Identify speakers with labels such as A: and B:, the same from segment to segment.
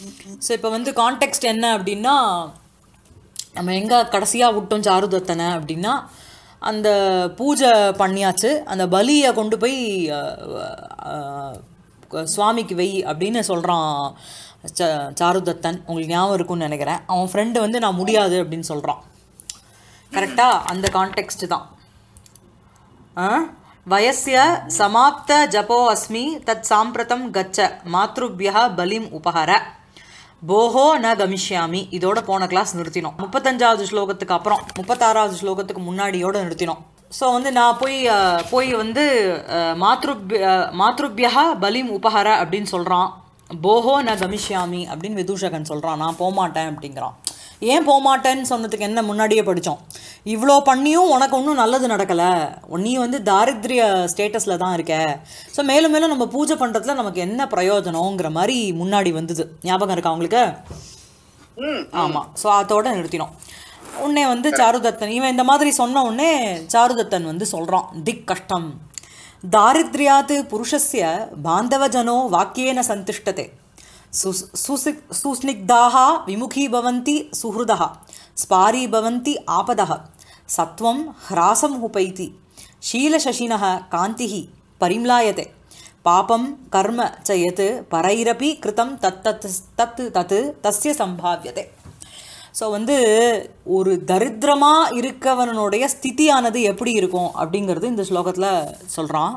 A: So இப்போ வந்து context என்ன அப்படின்னா நம்ம எங்கே கடைசியாக விட்டோம் சாருதத்தனை அப்படின்னா அந்த பூஜை பண்ணியாச்சு அந்த பலியை கொண்டு போய் அஹ், அஹ், சுவாமிக்கு வை அப்படின்னு சொல்கிறான் ச சாருதத்தன் உங்களுக்கு ஞாபகம் இருக்கும்னு நினைக்கிறேன் அவன் ஃப்ரெண்டு வந்து நான் முடியாது அப்படின்னு சொல்கிறான் கரெக்டாக அந்த கான்டெக்ஸ்ட் தான் ஆ? வயஸ்ய சமாப்த ஜபோ அஸ்மி தத் சாம்பிரதம் கச்ச மாத்ருபியா பலிம் உபஹர போஹோ ந கமிஷ்யாமி இதோட போன கிளாஸ் நிறுத்தினோம் முப்பத்தஞ்சாவது ஸ்லோகத்துக்கு அப்புறம் முப்பத்தாறாவது ஸ்லோகத்துக்கு முன்னாடியோட நிறுத்தினோம் ஸோ வந்து நான் போய் அஹ், போய் வந்து அஹ், மாத்ருப்ய மாத்ருபியா பலிம் உபஹர அப்படின்னு சொல்கிறான் போஹோ ந கமிஷ்யாமி அப்படின்னு விதூஷகன் சொல்கிறான் நான் போகமாட்டேன் அப்படிங்கிறான் ஏன் போகமாட்டேன்னு சொன்னதுக்கு என்ன முன்னாடியே படித்தோம் இவ்வளோ பண்ணியும் உனக்கு ஒன்றும் நல்லது நடக்கலை நீ வந்து தாரித்ரிய ஸ்டேட்டஸில் தான் இருக்க ஸோ மேலும் மேலும் நம்ம பூஜை பண்ணுறதுல நமக்கு என்ன பிரயோஜனங்கிற மாதிரி முன்னாடி வந்தது ஞாபகம் இருக்கா உங்களுக்கு
B: ம்
A: ஆமாம் ஸோ அதோட நிறுத்தினோம் உடனே வந்து சாருதத்தன் இவன் இந்த மாதிரி சொன்ன உடனே சாருதத்தன் வந்து சொல்கிறான் திக் கஷ்டம் தாரித்ரியாத் புருஷஸ்ய பாந்தவஜனோ வாக்கியேன சந்திஷ்டதே சுஸ் சுசிக் சுஸ்னிக்தாः விமுखी भवन्ति सुहृदः स्पारी भवन्ति आपदः सत्वं ह्रासम् उपैति शीलशशिनः कान्तिः परिम्लायते पापं कर्म च यत् परैरपि कृतं तत् तत् तत् तत् तस्य सम्भाव्यते ஸோ வந்து ஒரு தரித்திரமாக இருக்கவனுடைய ஸ்திதியானது எப்படி இருக்கும் அப்படிங்கிறது இந்த ஸ்லோகத்தில் சொல்கிறான்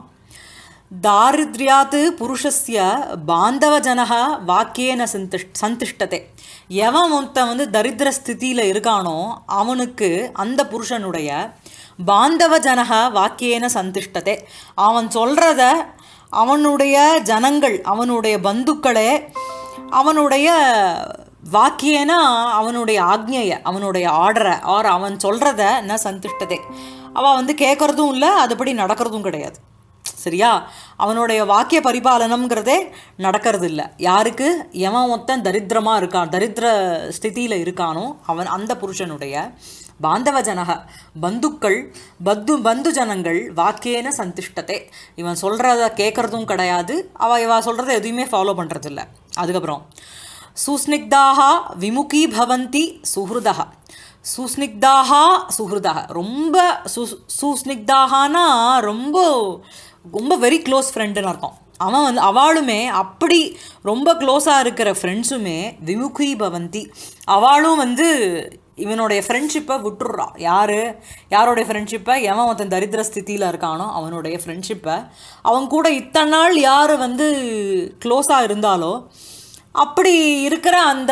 A: தாரித்ரியாத் புருஷஸ்ய பாந்தவஜனக வாக்கியேன சந்திஷ் சந்திஷ்டதே எவன் ஒருத்தன் வந்து தரித்திர ஸ்திதியில் இருக்கானோ அவனுக்கு அந்த புருஷனுடைய பாந்தவஜனக வாக்கியேன சந்திஷ்டதே அவன் சொல்கிறத அவனுடைய ஜனங்கள் அவனுடைய பந்துக்களே அவனுடைய வாக்கியனா அவனுடைய ஆக்ஞையை அவனுடைய ஆர்டரை ஆர் அவன் சொல்கிறத ந சந்திஷ்டதே அவள் வந்து கேட்குறதும் இல்லை அதுபடி நடக்கிறதும் கிடையாது சரியா அவனுடைய வாக்கிய பரிபாலனம்ங்கிறதே நடக்கிறது இல்லை யாருக்கு எவன் மொத்தம் தரித்திரமாக இருக்கான் தரித்திர ஸ்திதியில் இருக்கானோ அவன் அந்த புருஷனுடைய பாந்தவ ஜனக பந்துக்கள் பத்து பந்து ஜனங்கள் வாக்கியேன சந்திஷ்டத்தை இவன் சொல்கிறத கேட்குறதும் கிடையாது அவள் இவ சொல்கிறத எதுவுமே ஃபாலோ பண்ணுறதில்ல அதுக்கப்புறம் சுஸ்னிக்தாக விமுகி பவந்தி சுஹൃதः சுஸ்னிக்தாக சுஹൃதः ரொம்ப சு சுஸ்னிக்தாகனா ரொம்ப ரொம்ப வெரி க்ளோஸ் ஃப்ரெண்டுன்னு அர்த்தம் அவன் வந்து அவளுமே அப்படி ரொம்ப க்ளோஸாக இருக்கிற ஃப்ரெண்ட்ஸுமே விமுகி பவந்தி அவளும் வந்து இவனுடைய ஃப்ரெண்ட்ஷிப்பை விட்டுடுறா யார் யாருடைய ஃப்ரெண்ட்ஷிப்பை எவன் ஒருத்தன் தரித்திர ஸ்திதியில் இருக்கானோ அவனுடைய ஃப்ரெண்ட்ஷிப்பை அவன் கூட இத்தனை நாள் யார் வந்து க்ளோஸாக இருந்தாலோ அப்படி இருக்கிற அந்த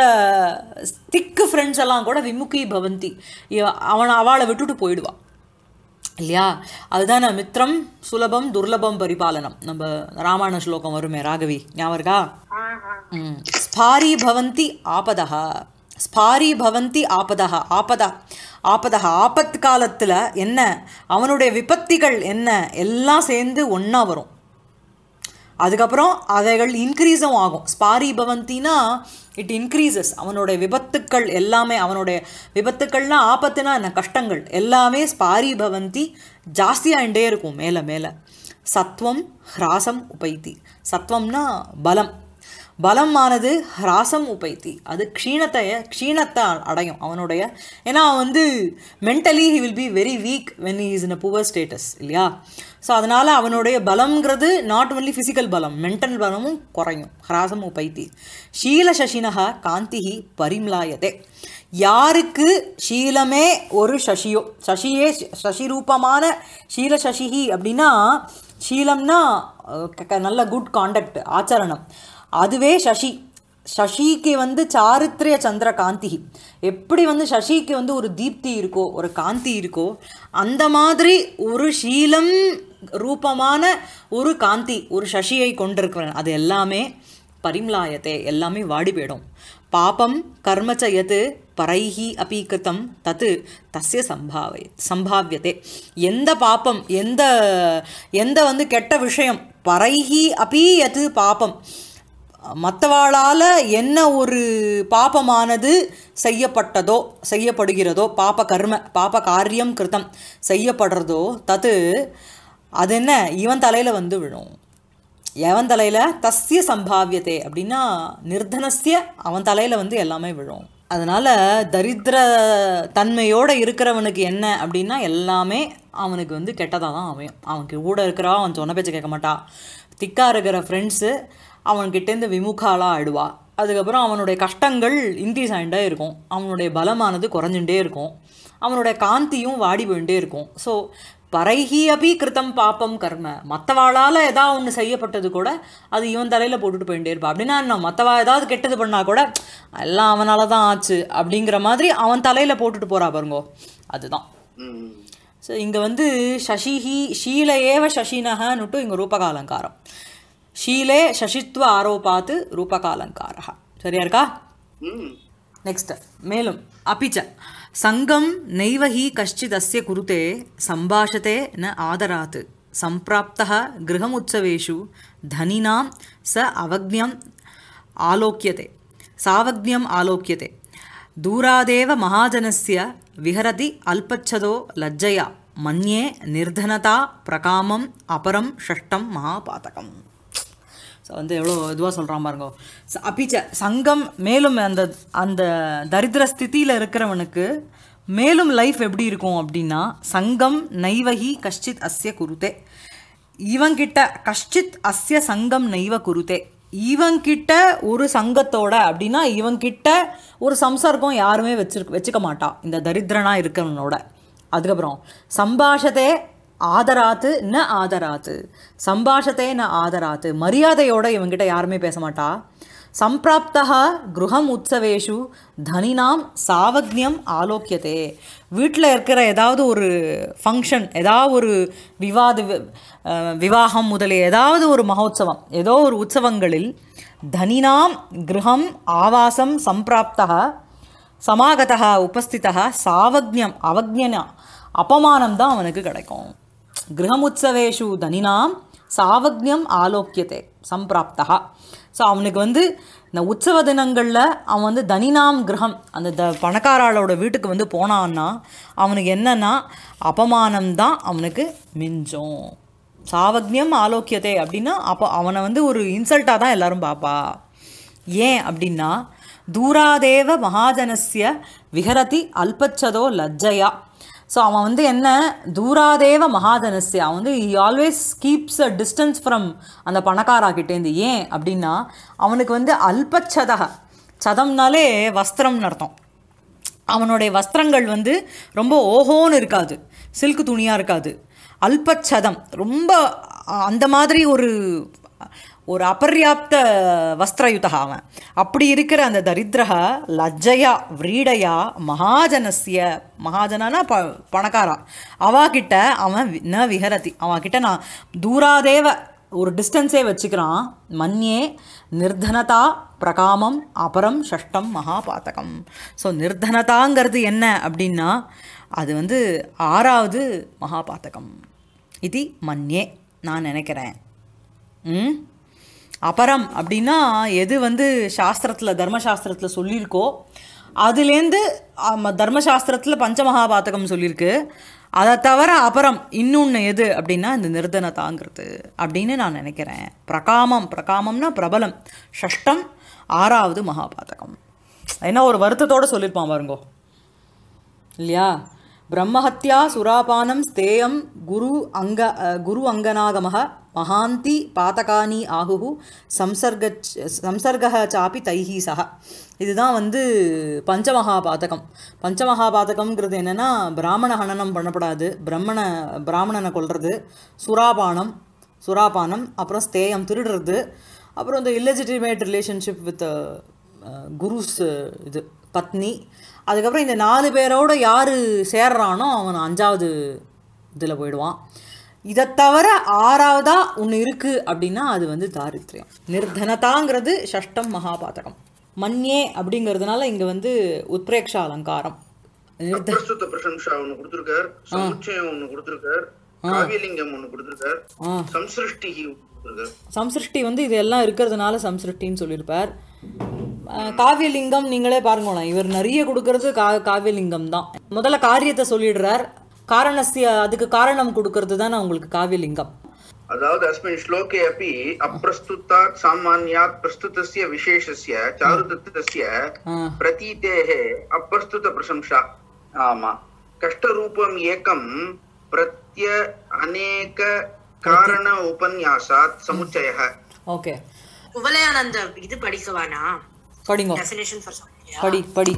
A: திக்கு ஃப்ரெண்ட்ஸ் எல்லாம் கூட விமுகி பவந்தி இவ- அவனை அவளை விட்டுட்டு போயிடுவான் இல்லையா அதுதான் நான் மித்திரம் சுலபம் துர்லபம் பரிபாலனம் நம்ம ராமாயண ஸ்லோகம் வருமே ராகவி ஞாபகம் இருக்கா ம். ஸ்பாரி பவந்தி ஆபதः ஸ்பாரி பவந்தி ஆபதः ஆபதா ஆபதः ஆபத் காலத்தில் என்ன அவனுடைய விபத்திகள் என்ன எல்லாம் சேர்ந்து ஒன்றா வரும் அதுக்கப்புறம் அவைகள் இன்க்ரீஸும் ஆகும் ஸ்பாரி பவந்தினா இட் இன்க்ரீசஸ் அவனுடைய விபத்துக்கள் எல்லாமே அவனுடைய விபத்துக்கள்னா ஆபத்துனா என்ன கஷ்டங்கள் எல்லாமே ஸ்பாரி பவந்தி ஜாஸ்தியாகிட்டே இருக்கும் மேலே மேலே சத்வம் ஹ்ராசம் உபைத்தி சத்வம்னா பலம் பலமானது ஹ்ராசம் உபைத்தி அது க்ஷீணத்தை க்ஷீணத்தை அடையும் அவனுடைய ஏன்னா அவன் வந்து mentally he will be very weak when he is in a poor status இல்லையா ஸோ அதனால் அவனுடைய பலம்ங்கிறது நாட் ஒன்லி ஃபிசிக்கல் பலம் மென்டல் பலமும் குறையும் ஹ்ராசம் உபைத்தி ஷீல சசினக காந்திஹி பரிம்லாயதே யாருக்கு ஷீலமே ஒரு சசியோ சசியே சசி ரூபமான ஷீல சசிஹி அப்படின்னா ஷீலம்னா அஹ், க- க- நல்ல குட் காண்டக்ட் ஆச்சரணம் அதுவே சசி சசிக்கு வந்து சாரித்ரிய சந்திர காந்தி எப்படி வந்து சசிக்கு வந்து ஒரு தீப்தி இருக்கோ ஒரு காந்தி இருக்கோ அந்த மாதிரி ஒரு ஷீலம் ரூபமான ஒரு காந்தி ஒரு சசியை கொண்டிருக்கிறேன் அது எல்லாமே பரிம்லாயத்தே எல்லாமே வாடி போயிடும் பாபம் கர்மச்ச எது பரைஹி அப்பி கிருத்தம் தத்து தஸ்ய சம்பாவை சம்பாவியதே எந்த பாப்பம் எந்த எந்த வந்து கெட்ட விஷயம் பரைஹி அப்பி எது பாபம் மற்றவாளால் என்ன ஒரு பாபமானது செய்யப்பட்டதோ செய்யப்படுகிறதோ பாப கர்ம பாப காரியம் கிருத்தம் செய்யப்படுறதோ தது அது என்ன இவன் தலையில் வந்து விழும் எவன் தலையில தஸ்ய சம்பாவியதே அப்படின்னா நிர்தனஸ்ய அவன் தலையில வந்து எல்லாமே விழும் அதனால தரித்திர தன்மையோட இருக்கிறவனுக்கு என்ன அப்படின்னா எல்லாமே அவனுக்கு வந்து கெட்டதாக தான் அமையும் அவனுக்கு கூட இருக்கிறா அவன் சொன்ன பேச்சை கேட்க மாட்டா திக்கா இருக்கிற ஃப்ரெண்ட்ஸு அவன்கிட்டேருந்து விமுகாலாக ஆயிடுவா அதுக்கப்புறம் அவனுடைய கஷ்டங்கள் இன்க்ரீஸ் ஆகிட்டே இருக்கும் அவனுடைய பலமானது குறைஞ்சுட்டே இருக்கும் அவனுடைய காந்தியும் வாடி போயிட்டே இருக்கும் ஸோ பரைஹி அபி கிருத்தம் பாப்பம் கர்ம மற்றவாளால் ஏதாவது ஒன்று செய்யப்பட்டது கூட அது இவன் தலையில் போட்டுட்டு போயிட்டே இருப்பா அப்படின்னா என்ன மற்றவா ஏதாவது கெட்டது பண்ணா கூட எல்லாம் அவனால தான் ஆச்சு அப்படிங்கிற மாதிரி அவன் தலையில் போட்டுட்டு போறா பாருங்கோ அதுதான்
B: ம்
A: ஸோ இங்கே வந்து சசிஹி ஷீல ஏவ சசினஹன்னுட்டு இங்கே ரூபகாலங்காரம் ஷீலே சசித்வ ஆரோபாத்து ரூபகாலங்காரா சரியா இருக்கா
B: ம்
A: ನೆಕ್ಸ್ಟ್ ಮೇಲುಂ ಅಪಿ ಚ ಸಂಗಂ ನೈವ ಹಿ ಕಶ್ಚಿದಸ್ಯ ಕುರುತೆ ಸಂಭಾಷತೆ ನ ಆದರಾತ್ ಸಂಪ್ರಾಪ್ತಃ ಗೃಹಮುತ್ಸವೇಷು ಧನಿನಾಂ ಸ ಅವಜ್ಞಂ ಆಲೋಕ್ಯತೆ ಸಾವಜ್ಞಂ ಆಲೋಕ್ಯತೆ ದೂರಾದೇವ ಮಹಾಜನಸ್ಯ ವಿಹರತಿ ಅಲ್ಪಚ್ಛದೋ ಲಜ್ಜಯ ಮನ್ಯೆ ನಿರ್ಧನತಾ ಪ್ರಕಾಮಂ ಅಪರಂ ಷಷ್ಟಂ ಮಹಾಪಾತಕಂ ஸோ வந்து எவ்வளோ இதுவாக சொல்கிறான் பாருங்க ச- அப்பிச்ச சங்கம் மேலும் அந்த அந்த தரித்திர ஸ்திதியில் இருக்கிறவனுக்கு மேலும் லைஃப் எப்படி இருக்கும் அப்படின்னா சங்கம் நைவகி கஷ்டித் அஸ்ய குருதே இவங்கிட்ட கஷ்டித் அஸ்ய சங்கம் நைவ குருதே இவங்கிட்ட ஒரு சங்கத்தோட அப்படின்னா இவங்கிட்ட ஒரு சம்சர்க்கம் யாருமே வச்சிருக்க வச்சுக்க மாட்டா இந்த தரித்திரனா இருக்கிறவனோட அதுக்கப்புறம் சம்பாஷத்தே ஆதராத்து ந ஆதராத்து சம்பாஷத்தே ந ஆதராத்து மரியாதையோட இவங்கிட்ட யாருமே பேச மாட்டா சம்பிராப்தா கிருஹம் உற்சவேஷு தனினாம் சாவக்ஞம் ஆலோக்கியதே வீட்டில் இருக்கிற ஏதாவது ஒரு ஃபங்க்ஷன் ஏதாவது ஒரு விவாத வி- அஹ் விவாகம் முதலிய ஏதாவது ஒரு மகோத்சவம் ஏதோ ஒரு உற்சவங்களில் தனினாம் கிருஹம் ஆவாசம் சம்பிராப்தா சமாகதா உபஸ்திதா சாவக்ஞம் அவக்ஞன அபமானம் தான் அவனுக்கு கிடைக்கும் கிரகமுத்சவேஷு தனினாம் சாவக்ஞம் ஆலோக்கியத்தை சம்பிராப்தா ஸோ அவனுக்கு வந்து இந்த உற்சவ தினங்களில் அவன் வந்து தனினாம் கிரகம் அந்த த பணக்காராளோட வீட்டுக்கு வந்து போனான்னா அவனுக்கு என்னன்னா அபமானம் தான் அவனுக்கு மிஞ்சும் சாவக்ஞம் ஆலோக்கியத்தை அப்படின்னா அப்போ அவனை வந்து ஒரு இன்சல்ட்டாக தான் எல்லாரும் பார்ப்பா ஏன் அப்படின்னா தூராதேவ மகாஜனஸ்ய விஹரதி அல்பச்சதோ லஜ்ஜயா ஸோ அவன் வந்து என்ன தூராதேவ மகாஜனஸ்ய அவன் வந்து always keeps a distance from அந்த பணக்காரா கிட்டேருந்து ஏன் அப்படின்னா அவனுக்கு வந்து அல்பச்சதக சதம்னாலே வஸ்திரம்னு அர்த்தம் அவனுடைய வஸ்திரங்கள் வந்து ரொம்ப ஓஹோன்னு இருக்காது சில்க் துணியாக இருக்காது அல்பச்சதம் ரொம்ப அ- அந்த மாதிரி ஒரு ஒரு அபர்யாப்த வஸ்திரயுதா அவன் அப்படி இருக்கிற அந்த தரித்திரக லஜ்ஜயா விரீடையா மகாஜனஸ்ய மகாஜனானா ப பணக்காரா அவாகிட்ட அவன் வி- ந விஹரதி அவன்கிட்ட நான் தூராதேவ ஒரு டிஸ்டன்ஸே வச்சுக்கிறான் மன்யே நிர்தனதா பிரகாமம் அபரம் ஷஷ்டம் மகாபாத்தகம் ஸோ நிர்தனதாங்கிறது என்ன அப்படின்னா அது வந்து ஆறாவது மகாபாத்தகம் இது மன்யே நான் நினைக்கிறேன் ம் அபரம் அப்படின்னா எது வந்து சாஸ்திரத்தில் தர்மசாஸ்திரத்தில் சொல்லியிருக்கோ அதுலேருந்து ஆமா, தர்மசாஸ்திரத்தில் பஞ்சமகாபாத்தகம் சொல்லியிருக்கு அதை தவிர அபரம் இன்னொன்று எது அப்படின்னா இந்த நிர்தனதாங்கிறது அப்படின்னு நான் நினைக்கிறேன் பிரகாமம் பிரகாமம்னா பிரபலம் ஷஷ்டம் ஆறாவது மகாபாதகம் என்ன ஒரு வருத்தத்தோட சொல்லியிருப்பான் பாருங்கோ இல்லையா பிரம்மஹத்யா சுராபானம் ஸ்தேயம் குரு அங்க அஹ், குரு அங்கனாகமः மகாந்தி பாதகானி ஆகுஹு சம்சர்க சம்சர்க சாப்பி தைஹி சக இதுதான் வந்து பஞ்சமகாபாதகம் பஞ்சமகாபாதகம்ங்கிறது என்னென்னா பிராமண ஹனனம் பண்ணப்படாது பிரம்மண பிராமணனை கொல்றது சுராபானம் சுராபானம் அப்புறம் ஸ்தேயம் திருடுறது அப்புறம் இந்த இல்லெஜிட்டிமேட் ரிலேஷன்ஷிப் வித் குருஸ் இது பத்னி அதுக்கப்புறம் இந்த நாலு பேரோட யார் சேர்றானோ அவன் அஞ்சாவது இதில் போயிடுவான் இதை தவிர ஆறாவதா ஒன்று இருக்குது அப்படின்னா அது வந்து தாரித்ரியம் நிர்தனதாங்கிறது ஷஷ்டம் மகாபாதகம் மன்யே அப்படிங்கிறதுனால இங்கே வந்து உத்பிரேக்ஷ அலங்காரம் நிர்த
B: பிரஸ்துத பிரசம்சா ஒண்ணு கொடுத்திருக்கார் சமுச்சயம் ஒண்ணு கொடுத்திருக்கார் காவியலிங்கம் ஒண்ணு கொடுத்திருக்கார்
A: ஆ
B: சம்சிருஷ்டி கொடுத்திருக்கார்
A: சம்சிருஷ்டி வந்து இது எல்லாம் இருக்கிறதுனால சம்சிருஷ்டின்னு சொல்லியிருப்பார் அஹ் காவியலிங்கம் நீங்களே பாருங்களேன் இவர் நிறைய கொடுக்கறது கா காவியலிங்கம் தான் முதல்ல காரியத்தை சொல்லிடுறார் காரணஸ்ய அதுக்கு காரணம் கொடுக்கறது தானே உங்களுக்கு காவியலிங்கம்
B: अதாவது अस्मिन् श्लोके अपि अप्रस्तुतात् सामान्यात् प्रस्तुतस्य विशेषस्य चारुदत्तस्य
A: ஆ
B: प्रतीतेः अप्रस्तुतप्रशंसा आमा कष्टरूपम् एकं प्रत्य अनेक कारण उपन्यासात् समुच्चयः
A: ஓகே
C: குவலயானந்த இது படிக்கவானா
A: படிங்கோ
C: டெஃபினேஷன் ஃபார்
A: படி படி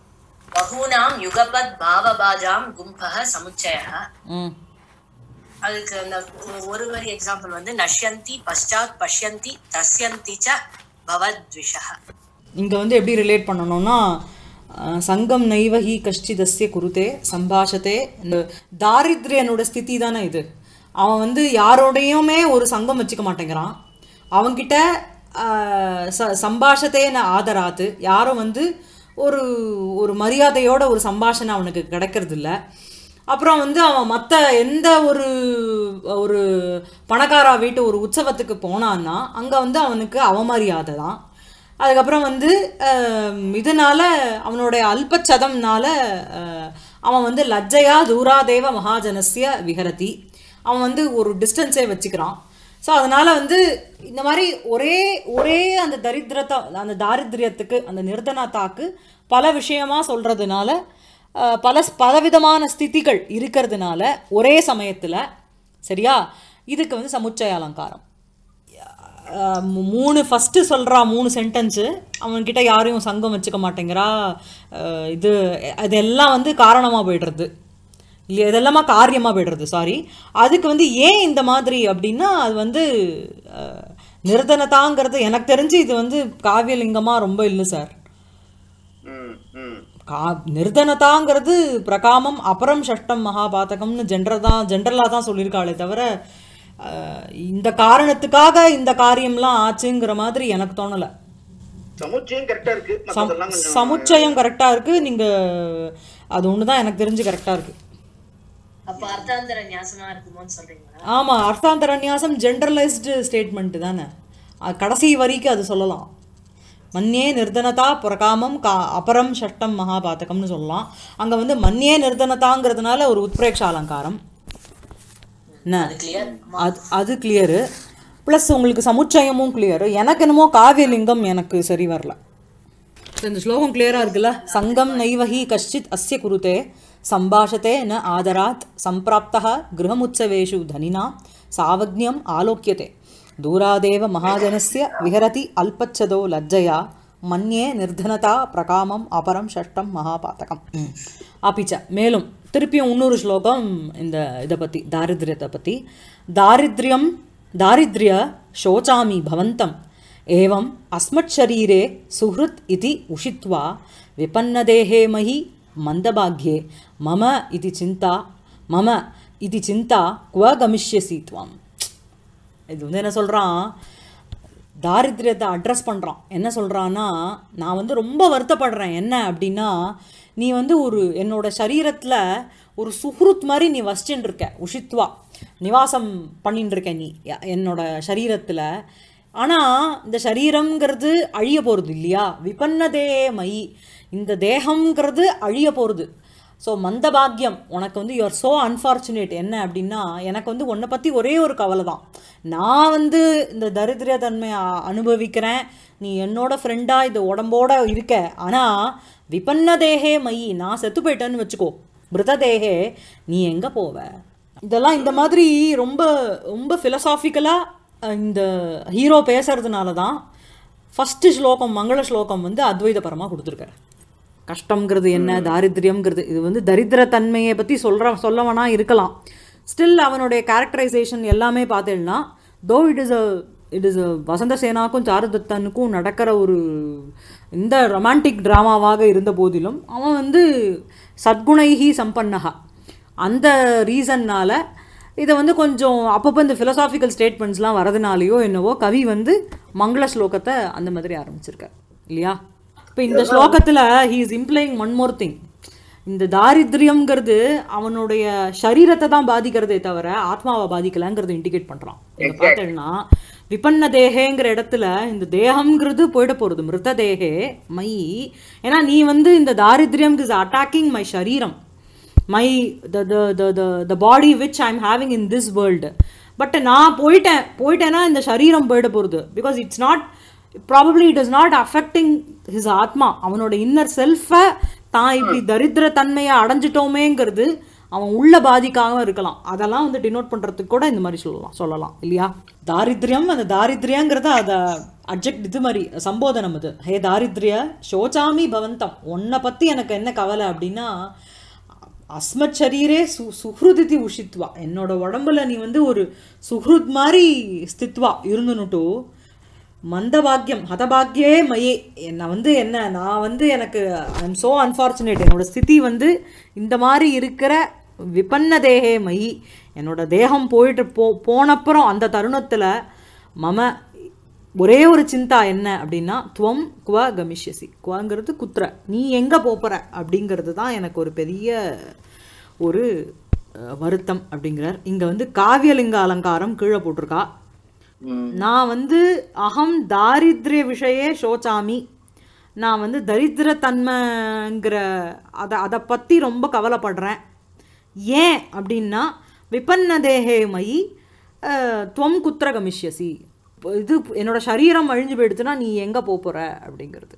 C: பகூனாம் யுகபத் பாவபாஜாம் கும்பக சமுச்சய
A: ம்
C: அதுக்கு அந்த ஒரு வரி எக்ஸாம்பிள் வந்து நஷ்யந்தி பశ్చాத் பஷ்யந்தி தஸ்யந்தி ச பவத்விஷः
A: இங்கே வந்து எப்படி ரிலேட் பண்ணணும்னா அஹ், சங்கம் நைவஹி கஷ்டிதஸ்ய குருதே சம்பாஷத்தே இந்த தாரித்ரியனோட ஸ்திதி தானே இது அவன் வந்து யாரோடையுமே ஒரு சங்கம் வச்சுக்க மாட்டேங்கிறான் அவன்கிட்ட அஹ், ச சம்பாஷத்தேன ஆதராத்து யாரும் வந்து ஒரு ஒரு மரியாதையோட ஒரு சம்பாஷணை அவனுக்கு கிடைக்கிறது இல்ல அப்புறம் வந்து அவன் மற்ற எந்த ஒரு ஒரு பணக்காரா வீட்டு ஒரு உற்சவத்துக்கு போனான்னா அங்கே வந்து அவனுக்கு அவமரியாதை தான் அதுக்கப்புறம் வந்து ஆம், இதனால அவனுடைய அல்பச்சதம்னால ஆஹ், அவன் வந்து லஜ்ஜையா தூராதேவ மகாஜனஸ்ய விஹரதி அவன் வந்து ஒரு டிஸ்டன்ஸே வச்சுக்கிறான் ஸோ அதனால வந்து இந்த மாதிரி ஒரே ஒரே அந்த தரித்திரத்தை அந்த தாரித்ரியத்துக்கு அந்த நிர்தனத்தாக்கு பல விஷயமா சொல்றதுனால ஆஹ், பல பலவிதமான ஸ்திதிகள் இருக்கிறதுனால ஒரே சமயத்தில் சரியா இதுக்கு வந்து சமுச்சய அலங்காரம் அஹ் மூ- மூணு ஃபஸ்ட்டு சொல்கிறா மூணு சென்டென்ஸு அவன்கிட்ட யாரையும் சங்கம் வச்சுக்க மாட்டேங்கிறா அஹ் இது இதெல்லாம் வந்து காரணமாக போயிடுறது இல்லையா இதெல்லாமா காரியமாக போயிடுறது சாரி அதுக்கு வந்து ஏன் இந்த மாதிரி அப்படின்னா அது வந்து அஹ், நிர்தனதாங்கிறது எனக்கு தெரிஞ்சு இது வந்து காவியலிங்கமாக ரொம்ப இல்லை சார்
B: ம், ம்.
A: கா நிர்தனதாங்கிறது பிரகாமம் அபரம் ஷஷ்டம் மகாபாதகம்னு ஜென்ரல் தான் ஜென்ரலாக தான் சொல்லியிருக்காளே தவிர அஹ், இந்த காரணத்துக்காக இந்த காரியம்லாம் ஆச்சுங்கிற மாதிரி எனக்கு தோணலை
B: சமுச்சயம் கரெக்டா இருக்கு மத்ததெல்லாம் கொஞ்சம்
A: சமுச்சயம் கரெக்டாக இருக்குது நீங்கள் அது ஒன்று தான் எனக்கு தெரிஞ்சு கரெக்டாக இருக்குது
C: அப்ப அர்த்தாந்தர ஞாசமா இருக்குமோன்னு சொல்றீங்களா
A: ஆமாம் அர்த்தாந்தரநியாசம் ஜென்ரலைஸ்டு ஸ்டேட்மெண்ட்டு தானே அது கடைசி வரிக்கு அது சொல்லலாம் மன்னியே நிர்தனதா பிரகாமம் கா அபரம் ஷஷ்டம் மகாபாதகம்னு சொல்லலாம் அங்கே வந்து மன்னியே நிர்தனதாங்கிறதுனால ஒரு உத்பிரேக்ஷ அலங்காரம் என்ன
C: கிளியர்
A: அது அது கிளியரு ப்ளஸ் உங்களுக்கு சமுச்சயமும் கிளியரு எனக்கு என்னமோ காவியலிங்கம் எனக்கு சரி வரல So, இந்த ஸ்லோகம் கிளியராக இருக்குல்ல சங்கம் நைவஹி கஷ்டித் அஸ்ய குருதே சம்பாஷத்தே ந ஆதராத் சம்பிராப்தः கிரகமுத்சவேஷு தனினா சாவக்ஞம் ஆலோக்கியதே தூராதேவ மகாஜனஸ்ய விஹரதி அல்பச்சதோ லஜ்ஜயா மன்யே நிர்தனதா பிரகாமம் அபரம் ஷஷ்டம் மகாபாதகம் அப்பிச்ச மேலும் திருப்பியும் இன்னொரு ஸ்லோகம் இந்த இதை பற்றி தாரித்ரியத்தை பற்றி தாரித்ரியம் தாரித்ரிய शोचामि भवन्तम् एवम् अस्मत्शरीरे सुहृत् इति उषित्वा विपन्नदेहे मयि मन्दभाग्ये मम इति चिन्ता मम इति चिन्ता क्व गमिष्यसि त्वम् இது வந்து என்ன சொல்கிறான் தாரித்ரியத்தை அட்ரஸ் பண்ணுறான் என்ன சொல்கிறான்னா நான் வந்து ரொம்ப வருத்தப்படுறேன் என்ன அப்படின்னா நீ வந்து ஒரு என்னோட சரீரத்தில் ஒரு சுஹ்ருத் மாதிரி நீ வசிச்சுட்டு இருக்க உஷித்வா நிவாசம் பண்ணிட்டு இருக்க நீ ய- என்னோட சரீரத்தில் ஆனால் இந்த சரீரம்ங்கிறது அழிய போகிறது இல்லையா விபன்னதே மயி இந்த தேகம்ங்கிறது அழிய போகிறது ஸோ மந்தபாக்கியம் உனக்கு வந்து யூஆர் ஸோ அன்ஃபார்ச்சுனேட் என்ன அப்படின்னா எனக்கு வந்து உன்னை பற்றி ஒரே ஒரு கவலை தான் நான் வந்து இந்த தரித்திர தன்மையை அ- அனுபவிக்கிறேன் நீ என்னோட ஃப்ரெண்டாக இது உடம்போட இருக்க ஆனால் விபன்ன தேகே மயி நான் செத்து போயிட்டேன்னு வச்சுக்கோ மிருததேகே நீ எங்கே போவ இதெல்லாம் இந்த மாதிரி ரொம்ப ரொம்ப ஃபிலசாஃபிக்கலாக இந்த ஹீரோ பேசுறதுனால தான் ஃபஸ்ட்டு ஸ்லோகம் மங்கள ஸ்லோகம் வந்து அத்வைதபரமாக கொடுத்துருக்காரு கஷ்டங்கிறது என்ன தாரித்ரியம்ங்கிறது இது வந்து தரித்திர தன்மையை பற்றி சொல்கிற சொல்லவனா இருக்கலாம் ஸ்டில் அவனுடைய கேரக்டரைசேஷன் எல்லாமே பார்த்தேன்னா though it is a it is வசந்த சேனாக்கும் சாருதத்தனுக்கும் நடக்கிற ஒரு இந்த ரொமான்டிக் ட்ராமாவாக இருந்த போதிலும் அவன் வந்து சத்குணைஹி சம்பன்னஹா அந்த ரீசன்னால் இதை வந்து கொஞ்சம் அப்பப்போ இந்த ஃபிலசாஃபிக்கல் ஸ்டேட்மெண்ட்ஸ்லாம் வரதுனாலையோ என்னவோ கவி வந்து மங்கள ஸ்லோகத்தை அந்த மாதிரி ஆரம்பிச்சிருக்கார் இல்லையா இப்போ இந்த ஸ்லோகத்தில் he is implying one more thing இந்த தாரித்ரியம்ங்கிறது அவனுடைய சரீரத்தை தான் பாதிக்கிறதே தவிர ஆத்மாவை பாதிக்கலைங்கிறத இண்டிகேட் பண்ணுறான் இதை பார்த்தேன்னா விபன்ன தேகேங்கிற இடத்துல இந்த தேகம்ங்கிறது போயிட போகிறது மிருத தேகே மை ஏன்னா நீ வந்து இந்த தாரித்ரியம் இஸ் அட்டாக்கிங் மை சரீரம் my the the the the the body which I am having in this world but நான் போயிட்டேன் போயிட்டேன்னா இந்த சரீரம் போயிட போகிறது because it's not probably it is not affecting his ஆத்மா அவனோட இன்னர் செல்ஃபை தான் இப்படி தரித்திர தன்மையை அடைஞ்சிட்டோமேங்கிறது அவன் உள்ள பாதிக்காம இருக்கலாம் அதெல்லாம் வந்து டினோட் பண்றதுக்கு கூட இந்த மாதிரி சொல்லலாம் சொல்லலாம் இல்லையா தாரித்ரியம் அந்த தாரித்ரியங்கிறது அத அப்ஜெக்ட் இது மாதிரி சம்போதனம் அது ஹே தாரித்ரிய சோச்சாமி பவந்தம் உன்னை பத்தி எனக்கு என்ன கவலை அப்படின்னா அஸ்மத் சரீரே சு சுஹ்ருதிதி உஷித்வா என்னோட உடம்புல நீ வந்து ஒரு சுஹ்ருத் மாதிரி ஸ்தித்வா இருந்துனுட்டு மந்தபாக்கியம் ஹதபாக்கியே மயே என்னை வந்து என்ன நான் வந்து எனக்கு ஐ எம் ஸோ அன்ஃபார்ச்சுனேட் என்னோட ஸ்திதி வந்து இந்த மாதிரி இருக்கிற விபன்ன தேகே மயி என்னோட தேகம் போயிட்டு போ போனப்புறம் அந்த தருணத்தில் மம ஒரே ஒரு சிந்தா என்ன அப்படின்னா துவம் குவ கமிஷ்யசி குவங்கிறது குத்துற நீ எங்கே போகிற அப்படிங்கிறது தான் எனக்கு ஒரு பெரிய ஒரு அஹ், வருத்தம் அப்படிங்கிறார் இங்கே வந்து காவியலிங்க அலங்காரம் கீழே போட்டிருக்கா நான் வந்து அகம் தாரித்ரிய விஷயே சோச்சாமி நான் வந்து தரித்திரத்தன்மைங்கிற அதை அதை பற்றி ரொம்ப கவலைப்படுறேன் ஏன் அப்படின்னா விபன்ன தேகே மயி அஹ், துவம் குத்திர கமிஷ்யசி இப்போ இது என்னோட சரீரம் அழிஞ்சு போயிடுச்சுன்னா நீ எங்கே போகிற அப்படிங்கிறது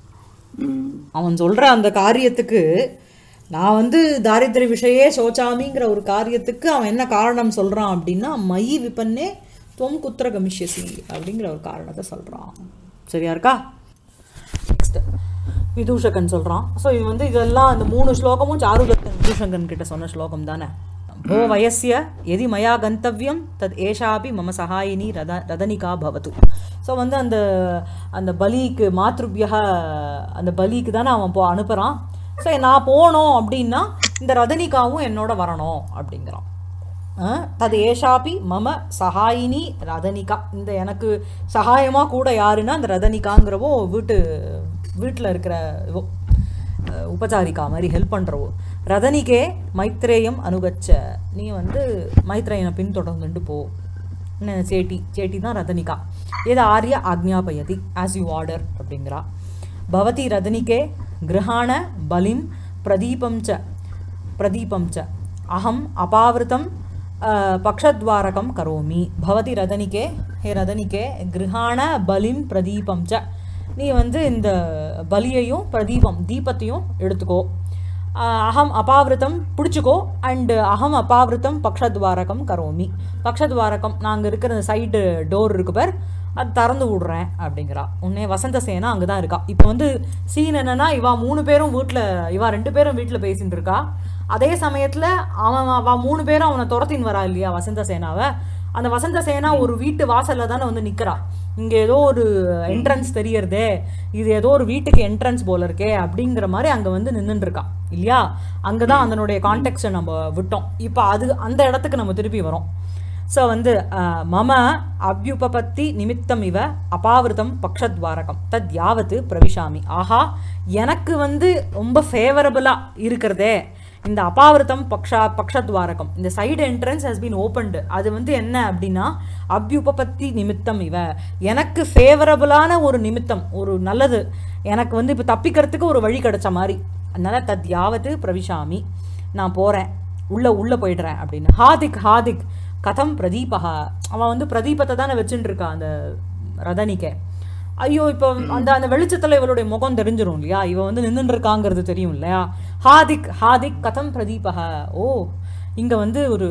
A: அவன் சொல்கிற அந்த காரியத்துக்கு நான் வந்து தாரித்திர விஷயே சோச்சாமிங்கிற ஒரு காரியத்துக்கு அவன் என்ன காரணம் சொல்கிறான் அப்படின்னா மயி விபன்னே துவம் குத்திர கமிஷ்யசி அப்படிங்கிற ஒரு காரணத்தை சொல்கிறான் சரியா இருக்கா நெக்ஸ்ட் விதூஷகன் சொல்கிறான் ஸோ இது வந்து இதெல்லாம் அந்த மூணு ஸ்லோகமும் சாருதத்தன் விதூஷகன் கிட்ட சொன்ன ஸ்லோகம் தானே भो वयस्य यदि மயா கந்தவியம் தத் ஏஷாபி மம சகாயினி ரத ரதனிகா பவத்து ஸோ வந்து அந்த அந்த பலிக்கு மாத்ருபியா அந்த பலிக்கு தானே அவன் போ அனுப்புகிறான் ஸோ நான் போனோம் அப்படின்னா இந்த ரதனிகாவும் என்னோட வரணும் அப்படிங்கிறான் அஹ், தது ஏஷாபி மம சகாயினி ரதனிகா இந்த எனக்கு சகாயமாக கூட யாருன்னா அந்த ரதனிகாங்கிறவோ வீட்டு வீட்டில் இருக்கிற இவோ அஹ், உபச்சாரிக்கா மாதிரி ஹெல்ப் பண்ணுறவோ ரதனிகே மைத்ரேயம் அனுகச்ச நீ வந்து மைத்ரேயனை பின்தொடர்ந்துட்டு போ என்ன சேட்டி சேட்டி தான் ரதனிகா ஏது ஆர்ய ஆக்ஞாபயதி ஆஸ் யூ ஆர்டர் அப்படிங்கிறா பவதி ரதனிகே கிரகாண பலிம் பிரதீபம் ச பிரதீபம் ச அகம் அபாவிருத்தம் அஹ், பக்ஷத்வாரகம் கரோமி பவதி ரதனிகே ஹே ரதனிகே கிரகாண பலிம் பிரதீபம் ச நீ வந்து இந்த பலியையும் பிரதீபம் தீபத்தையும் எடுத்துக்கோ ஆஹ் அகம் அபாவிரதம் பிடிச்சிக்கோ அண்டு அகம் அபாவிரதம் பக்ஷத்வாரகம் கரோமி பக்ஷத்வாரகம் நாங்கள் இருக்கிற சைடு டோர் இருக்கு பார் அது திறந்து விடுறேன் அப்படிங்கிறா உன்னே வசந்த சேனா அங்கே தான் இருக்கா இப்போ வந்து சீன் என்னன்னா இவா மூணு பேரும் வீட்டில் இவா ரெண்டு பேரும் வீட்டில் பேசிட்டு இருக்கா அதே சமயத்தில் அவன் அவ மூணு பேரும் அவனை துரத்தின்னு வரா இல்லையா வசந்த சேனாவை அந்த வசந்த சேனா ஒரு வீட்டு வாசல்ல தானே வந்து நிக்கிறா இங்க ஏதோ ஒரு என்ட்ரன்ஸ் தெரியறதே இது ஏதோ ஒரு வீட்டுக்கு என்ட்ரன்ஸ் போல இருக்கே அப்படிங்கிற மாதிரி அங்க வந்து நின்னுட்டு இருக்கா இல்லையா அங்கதான் அதனுடைய கான்டெக்ட்டை நம்ம விட்டோம் இப்போ அது அந்த இடத்துக்கு நம்ம திருப்பி வரோம் ஸோ வந்து அஹ், மம அபியுபபத்தி நிமித்தம் இவ அபாவிருத்தம் பக்ஷத்வாரகம் தத் யாவத்து பிரவிஷாமி ஆஹா எனக்கு வந்து ரொம்ப ஃபேவரபுளாக இருக்கிறதே இந்த அபாவிருத்தம் பக்ஷா பக்ஷத்வாரகம் இந்த side entrance has been opened அது வந்து என்ன அப்படின்னா அபியுபபத்தி நிமித்தம் இவ எனக்கு ஃபேவரபுளான ஒரு நிமித்தம் ஒரு நல்லது எனக்கு வந்து இப்போ தப்பிக்கிறதுக்கு ஒரு வழி கிடைச்ச மாதிரி அதனால தத் யாவத்து பிரவிஷாமி நான் போகிறேன் உள்ள உள்ள போயிடுறேன் அப்படின்னு ஹாதிக் ஹாதிக் கதம் பிரதீபகா அவன் வந்து பிரதீபத்தை தானே வச்சுட்டு இருக்கா அந்த ரதனிக்கை ஐயோ இப்போ அந்த அந்த வெளிச்சத்துல இவளுடைய முகம் தெரிஞ்சிரும் இல்லையா இவ வந்து நின்றுட்டு இருக்காங்கிறது தெரியும் இல்லையா ஹாதிக் ஹாதிக் கதம் பிரதீபகா ஓ இங்க வந்து ஒரு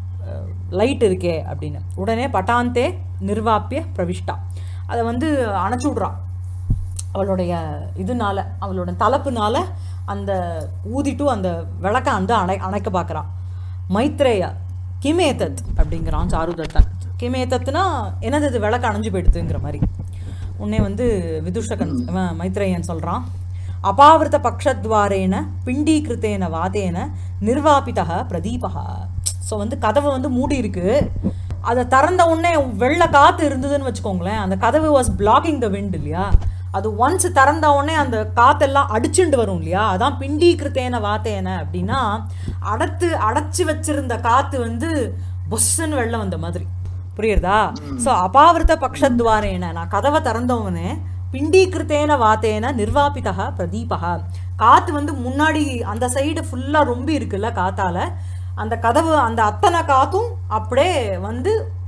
A: லைட் இருக்கே அப்படின்னு உடனே பட்டாந்தே நிர்வாப்பிய பிரவிஷ்டா அதை வந்து அணைச்சு விட்றா அவளுடைய இதனால அவளோட தலப்புனால அந்த ஊதிட்டு அந்த விளக்க வந்து அணை அணைக்க பார்க்குறான் மைத்ரேயா கிமேதத் அப்படிங்கிறான் சாருதத்தன் கிமேதத்னா என்னது இது விளக்க அணைஞ்சு போயிடுதுங்கிற மாதிரி உடனே வந்து விதுஷகன் இவன் மைத்ரேயன் சொல்கிறான் அபாவிருத்த பக்ஷத்வாரேன பிண்டீகிருத்தேன வாதேன நிர்வாபிதா பிரதீபகா ஸோ வந்து கதவு வந்து மூடி இருக்கு அதை திறந்த உடனே வெள்ளை காற்று இருந்ததுன்னு வச்சுக்கோங்களேன் அந்த கதவு வாஸ் பிளாக்கிங் த விண்ட் இல்லையா அது ஒன்ஸ் திறந்த உடனே அந்த காத்தெல்லாம் அடிச்சுண்டு வரும் இல்லையா அதான் பிண்டீகிருத்தேன வாத்தேன அப்படின்னா அடைத்து அடைச்சு வச்சிருந்த காத்து வந்து பொஸ்ஸுன்னு வெள்ளம் வந்த மாதிரி புரியுறதா ஸோ அபாவிருத்த பக்ஷத்வாரேன நான் கதவை திறந்தவனே பிண்டீகிருத்தேன வாத்தேன நிர்வாபிதா பிரதீபகா காத்து வந்து முன்னாடி அந்த சைடு ஃபுல்லாக ரொம்ப இருக்குல்ல காத்தால அந்த கதவு அந்த அத்தனை காத்தும் அப்படியே வந்து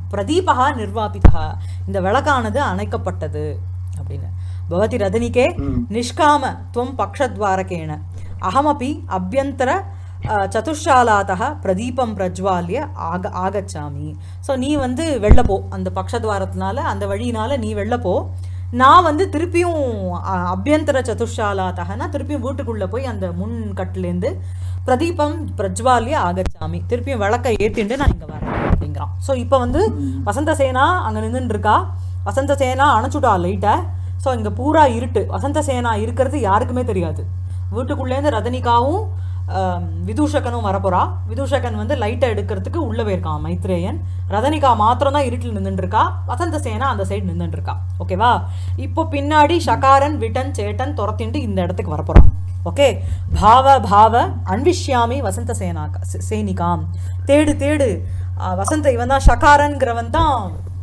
A: பிரதீபா நிர்வாபிதா இந்த விளக்கானது அணைக்கப்பட்டது அப்படின்னு பவதி ரதனிகே நிஷ்காம துவம் பக்ஷத்வாரகேண அகமபி அபியந்தர அஹ், சதுஷாலாத்தக பிரதீபம் பிரஜ்வால்ய ஆக ஆகச்சாமி ஸோ நீ வந்து வெளில போ அந்த பக்ஷத்வாரத்தினால அந்த வழியினால நீ வெளில போ நான் வந்து திருப்பியும் அஹ், அபியந்தர சதுஷாலாத்தகனா திருப்பியும் வீட்டுக்குள்ளே போய் அந்த முன் கட்டுலேருந்து பிரதீபம் பிரஜ்வால்ய ஆகச்சாமி திருப்பியும் விளக்க ஏற்றிண்டு நான் இங்கே வரேன் அப்படிங்கிறான் ஸோ இப்போ வந்து வசந்த சேனா அங்கே நின்றுட்டு இருக்கா வசந்த சேனா அணைச்சுட்டா லைட்டை ஸோ இங்கே பூரா இருட்டு வசந்த சேனா இருக்கிறது யாருக்குமே தெரியாது வீட்டுக்குள்ளேருந்து ரதனிகாவும் ஆம், விதூஷகனும் வரப்போறா விதூஷகன் வந்து லைட்டை எடுக்கிறதுக்கு உள்ளே போயிருக்கான் மைத்ரேயன் ரதனிகா மாத்திரம் தான் இருட்டில் நின்றுட்டு இருக்கா வசந்த சேனா அந்த சைடு நின்றுட்டு இருக்கா ஓகேவா இப்போ பின்னாடி ஷகாரன் விட்டன் சேட்டன் துரத்திண்டு இந்த இடத்துக்கு வரப்போறான் ஓகே பாவ பாவ அன்விஷ்யாமி வசந்த சேனா சேனிகாம் தேடு தேடு ஆ, வசந்த இவன் தான் ஷகாரன்கிறவன் தான்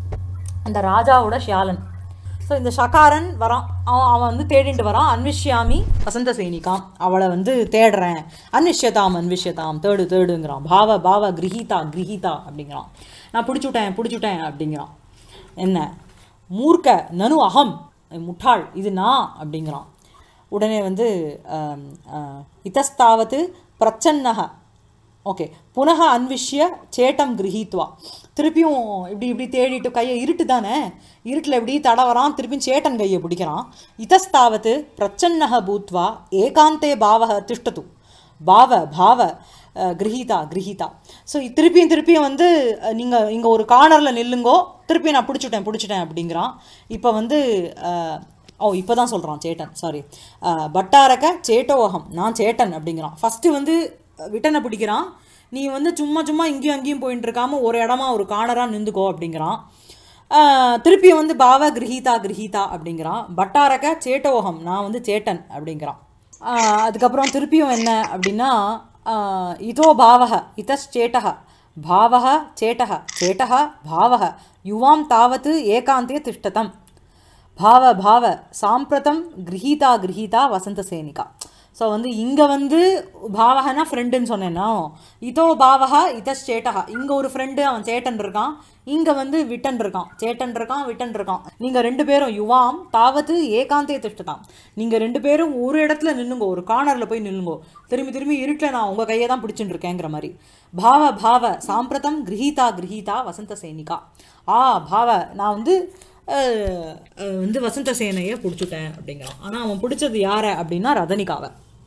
A: அந்த ராஜாவோட ஷியாலன் ஸோ இந்த ஷகாரன் வரான் அவன் அவன் வந்து தேடிட்டு வரான் அன்விஷ்யாமி வசந்த சேனிகாம் அவளை வந்து தேடுறேன் அன்விஷ்யதாம் அன்விஷ்யதாம் தேடு தேடுங்கிறான் பாவ பாவ கிரகிதா கிரகிதா அப்படிங்கிறான் நான் பிடிச்சுட்டேன் பிடிச்சுட்டேன் அப்படிங்கிறான் என்ன மூர்க்க நனு அகம் முட்டாள் இது நான் அப்படிங்கிறான் உடனே வந்து ஆம், ஆ, இத்தஸ்தாவது பிரச்சன்னக ஓகே புனக அன்விஷ்ய சேட்டம் கிரகித்வா திருப்பியும் இப்படி இப்படி தேடிட்டு கையை இருட்டு தானே இருட்டில் இப்படி தடவறான் திருப்பியும் சேட்டன் கையை பிடிக்கிறான் இதஸ்தாவது பிரச்சன்னக பூத்வா ஏகாந்தே பாவக திஷ்டது பாவ பாவ அஹ், கிரகிதா கிரகிதா ஸோ திருப்பியும் திருப்பியும் வந்து நீங்கள் இங்கே ஒரு கார்னரில் நில்லுங்கோ திருப்பியும் நான் பிடிச்சிட்டேன் பிடிச்சிட்டேன் அப்படிங்கிறான் இப்போ வந்து அஹ், ஓ இப்போ தான் சொல்கிறான் சேட்டன் சாரி பட்டாரக சேட்டோகம் நான் சேட்டன் அப்படிங்கிறான் ஃபஸ்ட்டு வந்து அஹ், விட்டனை பிடிக்கிறான் நீ வந்து சும்மா சும்மா இங்கேயும் அங்கேயும் போயிட்டு இருக்காம ஒரு இடமா ஒரு கார்னராக நின்றுக்கோ அப்படிங்கிறான் ஆஹ், திருப்பியும் வந்து பாவ கிரகிதா கிரகிதா அப்படிங்கிறான் பட்டாரக சேட்டோகம் நான் வந்து சேட்டன் அப்படிங்கிறான் ஆஹ், அதுக்கப்புறம் திருப்பியும் என்ன அப்படின்னா ஆஹ், இதோ பாவக இதச்சேட்டக பாவக சேட்டக சேட்டக பாவக யுவாம் தாவத்து ஏகாந்தே திஷ்டதம் பாவ பாவ சாம்பிரதம் கிரகீதா கிரகீதா வசந்த சேனிகா ஸோ வந்து இங்கே வந்து பாவகனா ஃப்ரெண்டுன்னு சொன்னேன்னா இதோ பாவகா இதச்சேட்டகா இங்கே ஒரு ஃப்ரெண்டு அவன் சேட்டன் இருக்கான் இங்கே வந்து விட்டன் இருக்கான் சேட்டன் இருக்கான் விட்டன் இருக்கான் நீங்கள் ரெண்டு பேரும் யுவாம் தாவத்து ஏகாந்தே திஷ்டதாம் நீங்கள் ரெண்டு பேரும் ஒரு இடத்துல நின்னுங்கோ ஒரு கார்னரில் போய் நில்லுங்கோ திரும்பி திரும்பி இருட்டில் நான் உங்கள் கையை தான் பிடிச்சிட்டு இருக்கேங்கிற மாதிரி பாவ பாவ சாம்பிரதம் கிரகீதா கிரகீதா வசந்த சேனிகா ஆ பாவ நான் வந்து அஹ், அஹ், வந்து வசந்த சேனையை பிடிச்சிட்டேன் அப்படிங்கிறான் ஆனால் அவன் பிடிச்சது யாரை அப்படின்னா ரதனிகாவை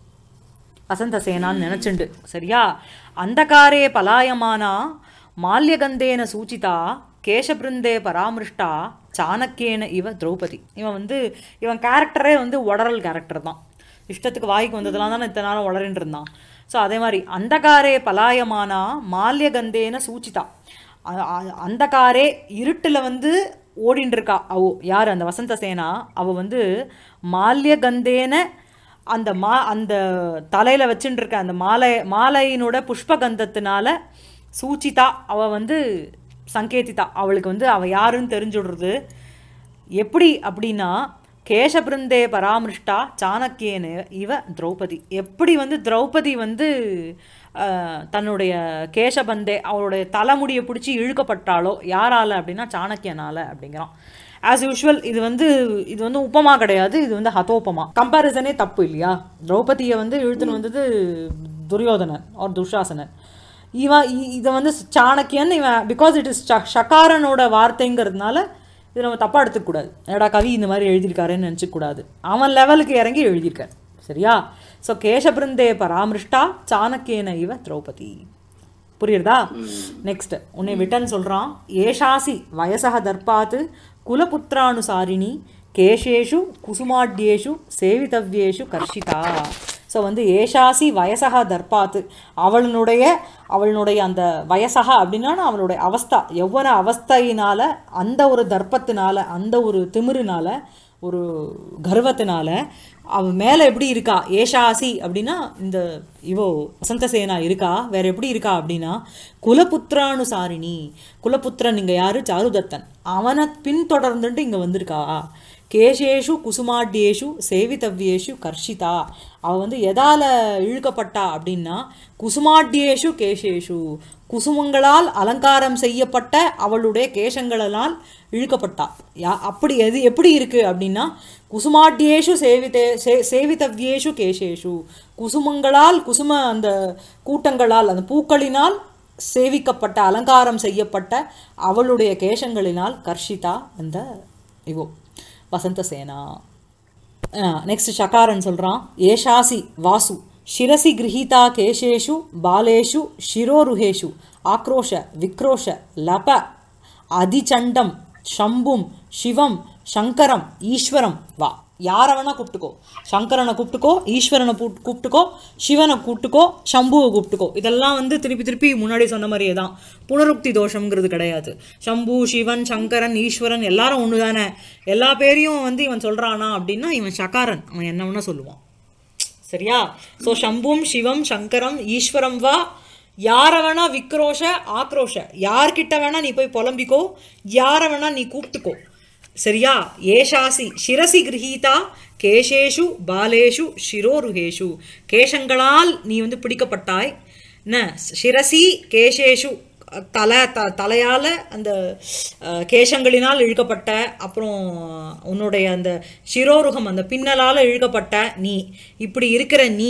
A: வசந்த சேனான்னு நினச்சிண்டு சரியா அந்தகாரே பலாயமானா மால்யகந்தேன சூச்சிதா கேசபிருந்தே பராமருஷ்டா சாணக்கியேன இவ திரௌபதி இவன் வந்து இவன் கேரக்டரே வந்து உடறல் கேரக்டர் தான் இஷ்டத்துக்கு வாய்க்கு வந்ததெல்லாம் தானே இத்தனை நாளும் உளறின்னு இருந்தான் ஸோ அதே மாதிரி அந்தகாரே பலாயமானா மால்யகந்தேன சூச்சிதா அ- அ- அந்தகாரே இருட்டில் வந்து ஓடின்னு இருக்கா அவ யார் அந்த வசந்த சேனா அவ வந்து மால்யகந்தேன அந்த மா அந்த தலையில் வச்சுட்டு இருக்க அந்த மாலை மாலையினோட புஷ்பகந்தத்தினால சூச்சிதா அவ வந்து சங்கேதிதா அவளுக்கு வந்து அவ யாருன்னு தெரிஞ்சுடுறது எப்படி அப்படின்னா கேசபிருந்தே பராமருஷ்டா சாணக்கியனு இவ திரௌபதி எப்படி வந்து திரௌபதி வந்து அஹ், தன்னுடைய கேசபந்தே அவளுடைய தலைமுடியை பிடிச்சி இழுக்கப்பட்டாளோ யாரால அப்படின்னா சாணக்கியனால அப்படிங்கிறான் ஆஸ் யூஷுவல் இது வந்து இது வந்து உப்பமா கிடையாது இது வந்து ஹதோபமா கம்பாரிசனே தப்பு இல்லையா திரௌபதியை வந்து இழுத்துன்னு வந்தது துரியோதனன் ஆர் துஷாசனன் இவன் இ- இதை வந்து சாணக்கியன் இவன் பிகாஸ் இட் இஸ் ஷகாரனோட வார்த்தைங்கிறதுனால இதை நம்ம தப்பாக எடுத்துக்கூடாது ஏடா கவி இந்த மாதிரி எழுதியிருக்காருன்னு நினச்சிக்கூடாது அவன் லெவலுக்கு இறங்கி எழுதியிருக்கார் சரியா ஸோ கேசபிருந்தே பராமருஷ்டா சாணக்கியன இவ திரௌபதி புரியுறதா நெக்ஸ்ட் உன்னை விட்டன் சொல்றான் ஏஷாசி வயசக தர்பாத் குலபுத்திரானுசாரிணி கேஷேஷு குசுமாட்யேஷு சேவிதவ்யேஷு கர்ஷிதா ஸோ வந்து ஏஷாசி வயசக தர்பாத்து அவளுடைய அவளுடைய அந்த வயசக அப்படின்னா அவளுடைய அவஸ்தா எவ்வளோ அவஸ்தையினால அந்த ஒரு தர்ப்பத்தினால அந்த ஒரு திமிருனால ஒரு கர்வத்தினால அவ மேலே எப்படி இருக்கா ஏஷாசி அப்படின்னா இந்த இவோ வசந்தசேனா இருக்கா வேற எப்படி இருக்கா அப்படின்னா குலபுத்திரானுசாரிணி குலபுத்திரன் இங்கே யாரு சாருதத்தன் அவனை பின்தொடர்ந்துட்டு இங்கே வந்திருக்கா கேசேஷு குசுமாட்யேஷு சேவித்தவ்யேஷு கர்ஷிதா அவள் வந்து எதால இழுக்கப்பட்டா அப்படின்னா குசுமாட்யேஷு கேசேஷு குசுமங்களால் அலங்காரம் செய்யப்பட்ட அவளுடைய கேசங்களால் இழுக்கப்பட்டா யா அப்படி எது எப்படி இருக்கு அப்படின்னா குசுமாட்யேஷு சேவித்தே சே சேவித்தவ்யேஷு கேசேஷு குசுமங்களால் குசும அந்த கூட்டங்களால் அந்த பூக்களினால் சேவிக்கப்பட்ட அலங்காரம் செய்யப்பட்ட அவளுடைய கேசங்களினால் கர்ஷிதா அந்த இவோ வசந்தசேனா நெக்ஸ்ட் சகாரன் சொல்கிறான் ஏஷாசி வாசு ಶಿರಸಿ ಗೃಹೀತಾ ಕೇಶೇಷು ಬಾಲೇಷು ಶಿರೋರುಹೇಷು ಆಕ್ರೋಶ ವಿಕ್ರೋಶ ಲಪ அதிச்சண்டம் ಶಂಭುಂ ಶಿವಂ ಶಂಕರಂ ஈஸ்வரம் வா யாரை வேணா கூப்பிட்டுக்கோ சங்கரனை கூப்பிட்டுக்கோ ஈஸ்வரனை கூப் கூப்பிட்டுக்கோ சிவனை கூப்பிட்டுக்கோ சம்புவை கூப்பிட்டுக்கோ இதெல்லாம் வந்து திருப்பி திருப்பி முன்னாடி சொன்ன மாதிரியே தான் புனருக்தி தோஷம்ங்கிறது கிடையாது சம்பு சிவன் சங்கரன் ஈஸ்வரன் எல்லாரும் ஒன்று தானே எல்லா பேரையும் வந்து இவன் சொல்கிறானா அப்படின்னா இவன் சகாரன் அவன் என்ன வேணா சொல்லுவான் சரியா ஸோ சம்பும் சிவம் சங்கரம் ஈஸ்வரம் வா யாரை வேணா விக்ரோஷ ஆக்ரோஷ யார்கிட்ட வேணா நீ போய் புலம்பிக்கோ யாரை வேணா நீ கூப்பிட்டுக்கோ சரியா ஏஷாசி சிரசி கிரகீதா கேசேஷு பாலேஷு சிரோருகேஷு கேசங்களால் நீ வந்து பிடிக்கப்பட்டாய் என்ன சிரசி கேசேஷு தலை த தலையால் அந்த அஹ், கேசங்களினால் இழுக்கப்பட்ட அப்புறம் உன்னுடைய அந்த சிரோருகம் அந்த பின்னலால் இழுக்கப்பட்ட நீ இப்படி இருக்கிற நீ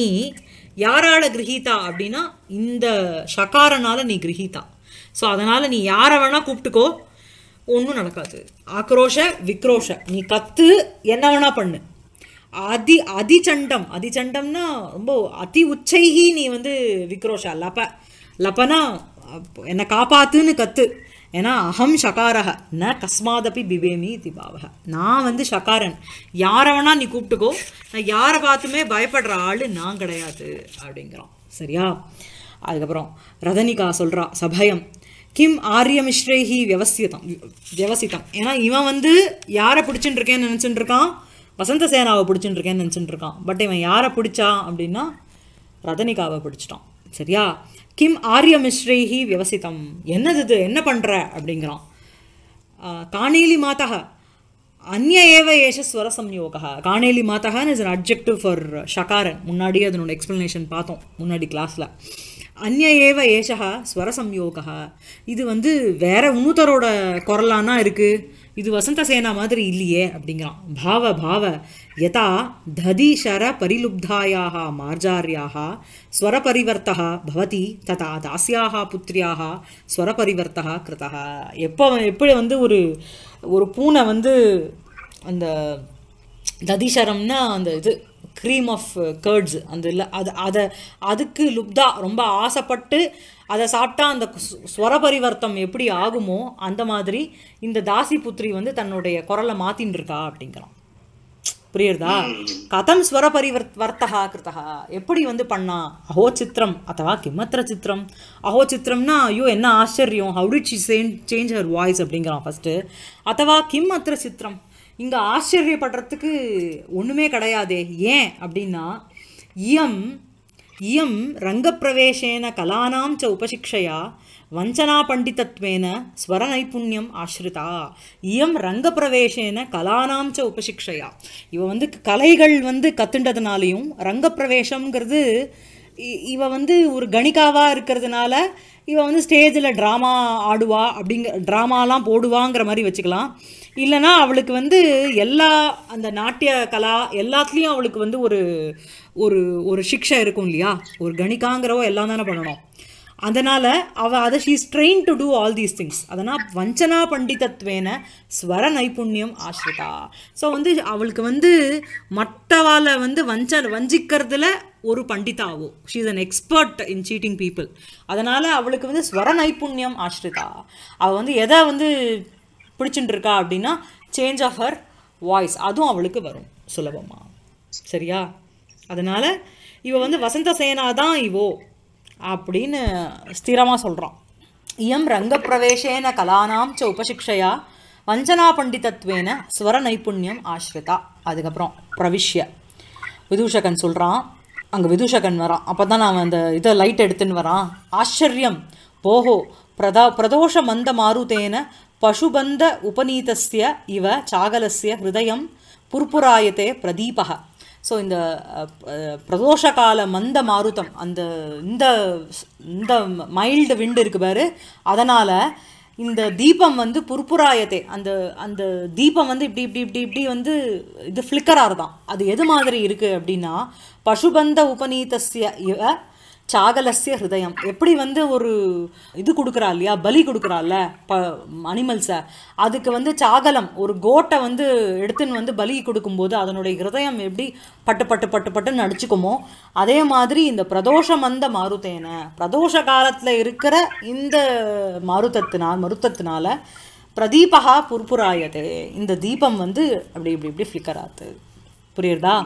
A: யாரால கிரகீதா அப்படின்னா இந்த ஷகாரனால நீ கிரகீதா ஸோ அதனால் நீ யாரை வேணா கூப்பிட்டுக்கோ ஒன்றும் நடக்காது ஆக்ரோஷ விக்ரோஷ நீ கத்து என்ன வேணா பண்ணு அதி அதிச்சண்டம் அதிச்சண்டம்னா ரொம்ப அதி உச்சைகி நீ வந்து விக்ரோஷா லப லபனா அப்போ என்னை காப்பாத்துன்னு கத்து ஏன்னா அகம் ஷகாரக ந கஸ்மாதபி பிபேமி இதி பாவக நான் வந்து ஷகாரன் யாரை வேணா நீ கூப்பிட்டுக்கோ நான் யாரை பார்த்துமே பயப்படுற ஆள் நான் கிடையாது அப்படிங்கிறான் சரியா அதுக்கப்புறம் ரதனிகா சொல்றா சபயம் கிம் ஆரியமிஸ்ரேஹி வியவசிதம் வியவசிதம் ஏன்னா இவன் வந்து யாரை பிடிச்சிட்டு இருக்கேன்னு நினச்சிட்டு இருக்கான் வசந்த சேனாவை பிடிச்சிட்டு இருக்கேன்னு நினச்சிட்டு இருக்கான் பட் இவன் யாரை பிடிச்சான் அப்படின்னா ரதனிகாவை பிடிச்சிட்டான் சரியா கிம் ஆரியமிஸ்ரேஹி வியவசிதம் என்னது இது என்ன பண்ணுற அப்படிங்கிறான் ஆஹ், காணேலி மாதா அந்நிய ஏவ ஏஷ ஸ்வர சம்யோகா காணேலி மாதகான்னு இஸ் an adjective ஃபார் ஷகாரன் முன்னாடியே அதனோட எக்ஸ்ப்ளனேஷன் பார்த்தோம் முன்னாடி கிளாஸில் அந்நிய ஏவ ஏஷா ஸ்வர சம்யோகா இது வந்து வேற உன்னூத்தரோட குரலானா இருக்கு இது வசந்த சேனா மாதிரி இல்லையே அப்படிங்கிறான் பாவ பாவ யதா ததி ஷர பரிலுப்தாயாக மார்ஜாரியாக ஸ்வரபரிவர்த்தः பவதி ததா தாஸ்யாக புத்திரியாக ஸ்வரபரிவர்த்தः கிருதः எப்போ எப்படி வந்து ஒரு ஒரு பூனை வந்து அந்த ததிசரம்னா அந்த இது க்ரீம் ஆஃப் கேர்ட்ஸ் அந்த இல்லை அது அதை அதுக்கு லுப்தா ரொம்ப ஆசைப்பட்டு அதை சாப்பிட்டா அந்த சு- ஸ்வர பரிவர்த்தம் எப்படி ஆகுமோ அந்த மாதிரி இந்த தாசி புத்திரி வந்து தன்னுடைய குரலை மாத்தின்னு இருக்கா அப்படிங்கிறான் புரியுறதா கதம் ஸ்வர பரிவர்த் வர்த்தகா கிருத்தகா எப்படி வந்து பண்ணா அஹோ சித்திரம் அத்தவா கிம்மத்திர சித்திரம் அஹோ சித்திரம்னா ஐயோ என்ன ஆச்சரியம் how did she change her voice அப்படிங்கிறான் ஃபர்ஸ்ட்டு அத்தவா கிம் அத்திர சித்திரம் இங்கே ஆச்சரியப்படுறதுக்கு ஒன்றுமே கிடையாதே ஏன் அப்படின்னா இயம் இயம் ரங்கப்பிரவேசேன கலானாம் ச உபசிக்ஷயா வஞ்சனா பண்டிதத்வேன ஸ்வரநைபுண்யம் ஆஸ்ரிதா இயம் ரங்கப்பிரவேசேன கலானாம் ச உபசிக்ஷயா இவ வந்து கலைகள் வந்து கத்துண்டதுனாலையும் ரங்கப்பிரவேசம்ங்கிறது இ- இவ வந்து ஒரு கணிகாவாக இருக்கிறதுனால இவ வந்து ஸ்டேஜில் ட்ராமா ஆடுவா அப்படிங்க ட்ராமாலாம் போடுவாங்கிற மாதிரி வச்சுக்கலாம் இல்லைன்னா அவளுக்கு வந்து எல்லா அந்த நாட்டிய கலா எல்லாத்துலேயும் அவளுக்கு வந்து ஒரு ஒரு ஒரு சிக்ஷை இருக்கும் இல்லையா ஒரு கணிகாங்கிறவ எல்லாம் தானே பண்ணணும் அதனால் அவள் அதை she's train to do all these things அதனால் வஞ்சனா பண்டிதத்வேன ஸ்வர நைபுண்ணியம் ஆஸ்ரிதா ஸோ வந்து அவளுக்கு வந்து மற்றவாளை வந்து வஞ்ச வஞ்சிக்கிறதுல ஒரு பண்டிதாவோ she is an expert in cheating people அதனால் அவளுக்கு வந்து ஸ்வர நைபுண்ணியம் ஆஸ்ரிதா அவள் வந்து எதை வந்து பிடிச்சிட்டு இருக்கா அப்படின்னா சேஞ்ச் ஆஃப் ஹர் வாய்ஸ் அதுவும் அவளுக்கு வரும் சுலபமா சரியா அதனால் இவ வந்து வசந்த சேனா தான் இவோ அப்படின்னு ஸ்திரமாக சொல்கிறான் இயம் ரங்கப்பிரவேசேன கலானாம் ச உபசிக்ஷயா வஞ்சனா பண்டிதத்வேன ஸ்வர நைபுண்ணியம் ஆஸ்ரிதா அதுக்கப்புறம் பிரவிஷ்ய விதூஷகன் சொல்கிறான் அங்கே விதூஷகன் வரான் அப்போ தான் நான் அந்த இதை லைட் எடுத்துன்னு வரான் ஆச்சரியம் போஹோ பிரதா பிரதோஷ மந்த மாருதேன பசுபந்த உபநீதஸ்ய இவ சாகலஸ்ய ஹிருதயம் புர்புராயத்தே பிரதீபக ஸோ இந்த அஹ், அஹ், பிரதோஷ கால மந்த மாருதம் அந்த இந்த இந்த மைல்டு விண்டு இருக்கு பாரு அதனால் இந்த தீபம் வந்து புர்புராயத்தே அந்த அந்த தீபம் வந்து இப்படி இப்படி இப்படி இப்படி வந்து இது ஃப்ளிக்கர் ஆறுதான் அது எது மாதிரி இருக்குது அப்படின்னா பசுபந்த உபநீதஸ்ய இவ சாகலஸ்ய ஹிருதயம் எப்படி வந்து ஒரு இது கொடுக்குறா இல்லையா பலி கொடுக்குறாள்ல ப அனிமல்ஸை அதுக்கு வந்து சாகலம் ஒரு கோட்டை வந்து எடுத்துன்னு வந்து பலி கொடுக்கும்போது அதனுடைய ஹிருதயம் எப்படி பட்டு பட்டு பட்டு பட்டுன்னு நடிச்சுக்குமோ அதே மாதிரி இந்த பிரதோஷ மந்த மாருத்தேன பிரதோஷ காலத்தில் இருக்கிற இந்த மாருத்தத்தினால் மருத்தத்தினால பிரதீபகா புர்புராயதே இந்த தீபம் வந்து அப்படி இப்படி இப்படி ஃப்ளிக்கர் ஆகுது புரியுறதா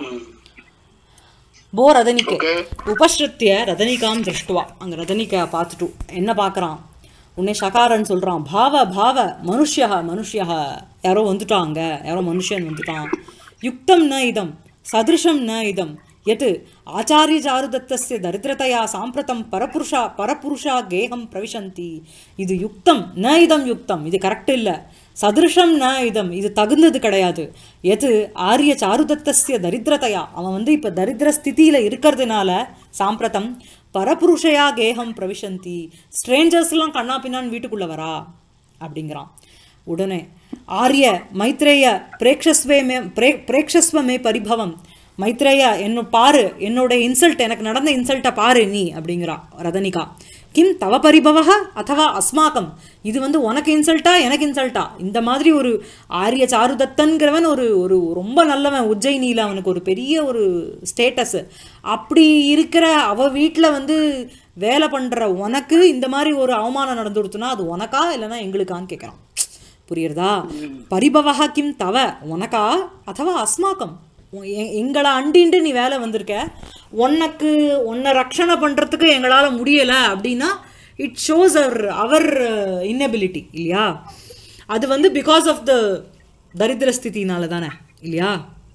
A: போ ரதனிக்கு உபஸ்ருத்திய ரதனிகாம் திருஷ்டுவா அங்கே ரதனிக்கா பார்த்துட்டு என்ன பார்க்குறான் உன்னை சகாரன் சொல்கிறான் பாவ பாவ மனுஷ்யா மனுஷ்யா யாரோ வந்துட்டாங்க யாரோ மனுஷன் வந்துட்டான் யுக்தம் ந இதம் சதிருஷம் ந இதம் எது ஆச்சாரிய சாருதத்தஸ்ய தரித்திரதையா சாம்பிரதம் பரபுருஷா பரபுருஷா கேகம் பிரவிசந்தி இது யுக்தம் ந இதம் யுக்தம் இது கரெக்ட் இல்லை சதிருஷம் ந இதம் இது தகுந்தது கிடையாது எது ஆரிய சாருதத்தஸ்ய தரித்திரதையா அவன் வந்து இப்போ தரித்திர ஸ்திதியில் இருக்கிறதுனால சாம்பிரதம் பரபுருஷயா கேகம் பிரவிசந்தி ஸ்ட்ரேஞ்சர்ஸ்லாம் கண்ணா பின்னான்னு வீட்டுக்குள்ளே வரா அப்படிங்கிறான் உடனே ஆரிய மைத்ரேய பிரேக்ஷஸ்வே மே பிரே பிரேக்ஷஸ்வ மே பரிபவம் மைத்ரேய என்ன பாரு என்னோட இன்சல்ட் எனக்கு நடந்த இன்சல்ட்டை பாரு நீ அப்படிங்கிறா ரதனிகா கிம் தவ பரிபவக அதவா அஸ்மாக்கம் இது வந்து உனக்கு இன்சல்ட்டா எனக்கு இன்சல்ட்டா இந்த மாதிரி ஒரு ஆரிய சாருதத்தன்கிறவன் ஒரு ஒரு ரொம்ப நல்லவன் உஜ்ஜயினியில் அவனுக்கு ஒரு பெரிய ஒரு ஸ்டேட்டஸ் அப்படி இருக்கிற அவ வீட்டில் வந்து வேலை பண்ணுற உனக்கு இந்த மாதிரி ஒரு அவமானம் நடந்துடுத்துனா அது உனக்கா இல்லைன்னா எங்களுக்கான்னு கேட்குறான் புரியுறதா பரிபவஹ கிம் தவ உனக்கா அதவா அஸ்மாக்கம் உ- எ- எங்களை அண்டிண்டு நீ வேலை வந்திருக்க உனக்கு உன்னை ரக்ஷணை பண்ணுறதுக்கு எங்களால் முடியலை அப்படின்னா it shows our our inability இல்லையா அது வந்து பிகாஸ் ஆஃப் த தரித்திர ஸ்திதினால தானே இல்லையா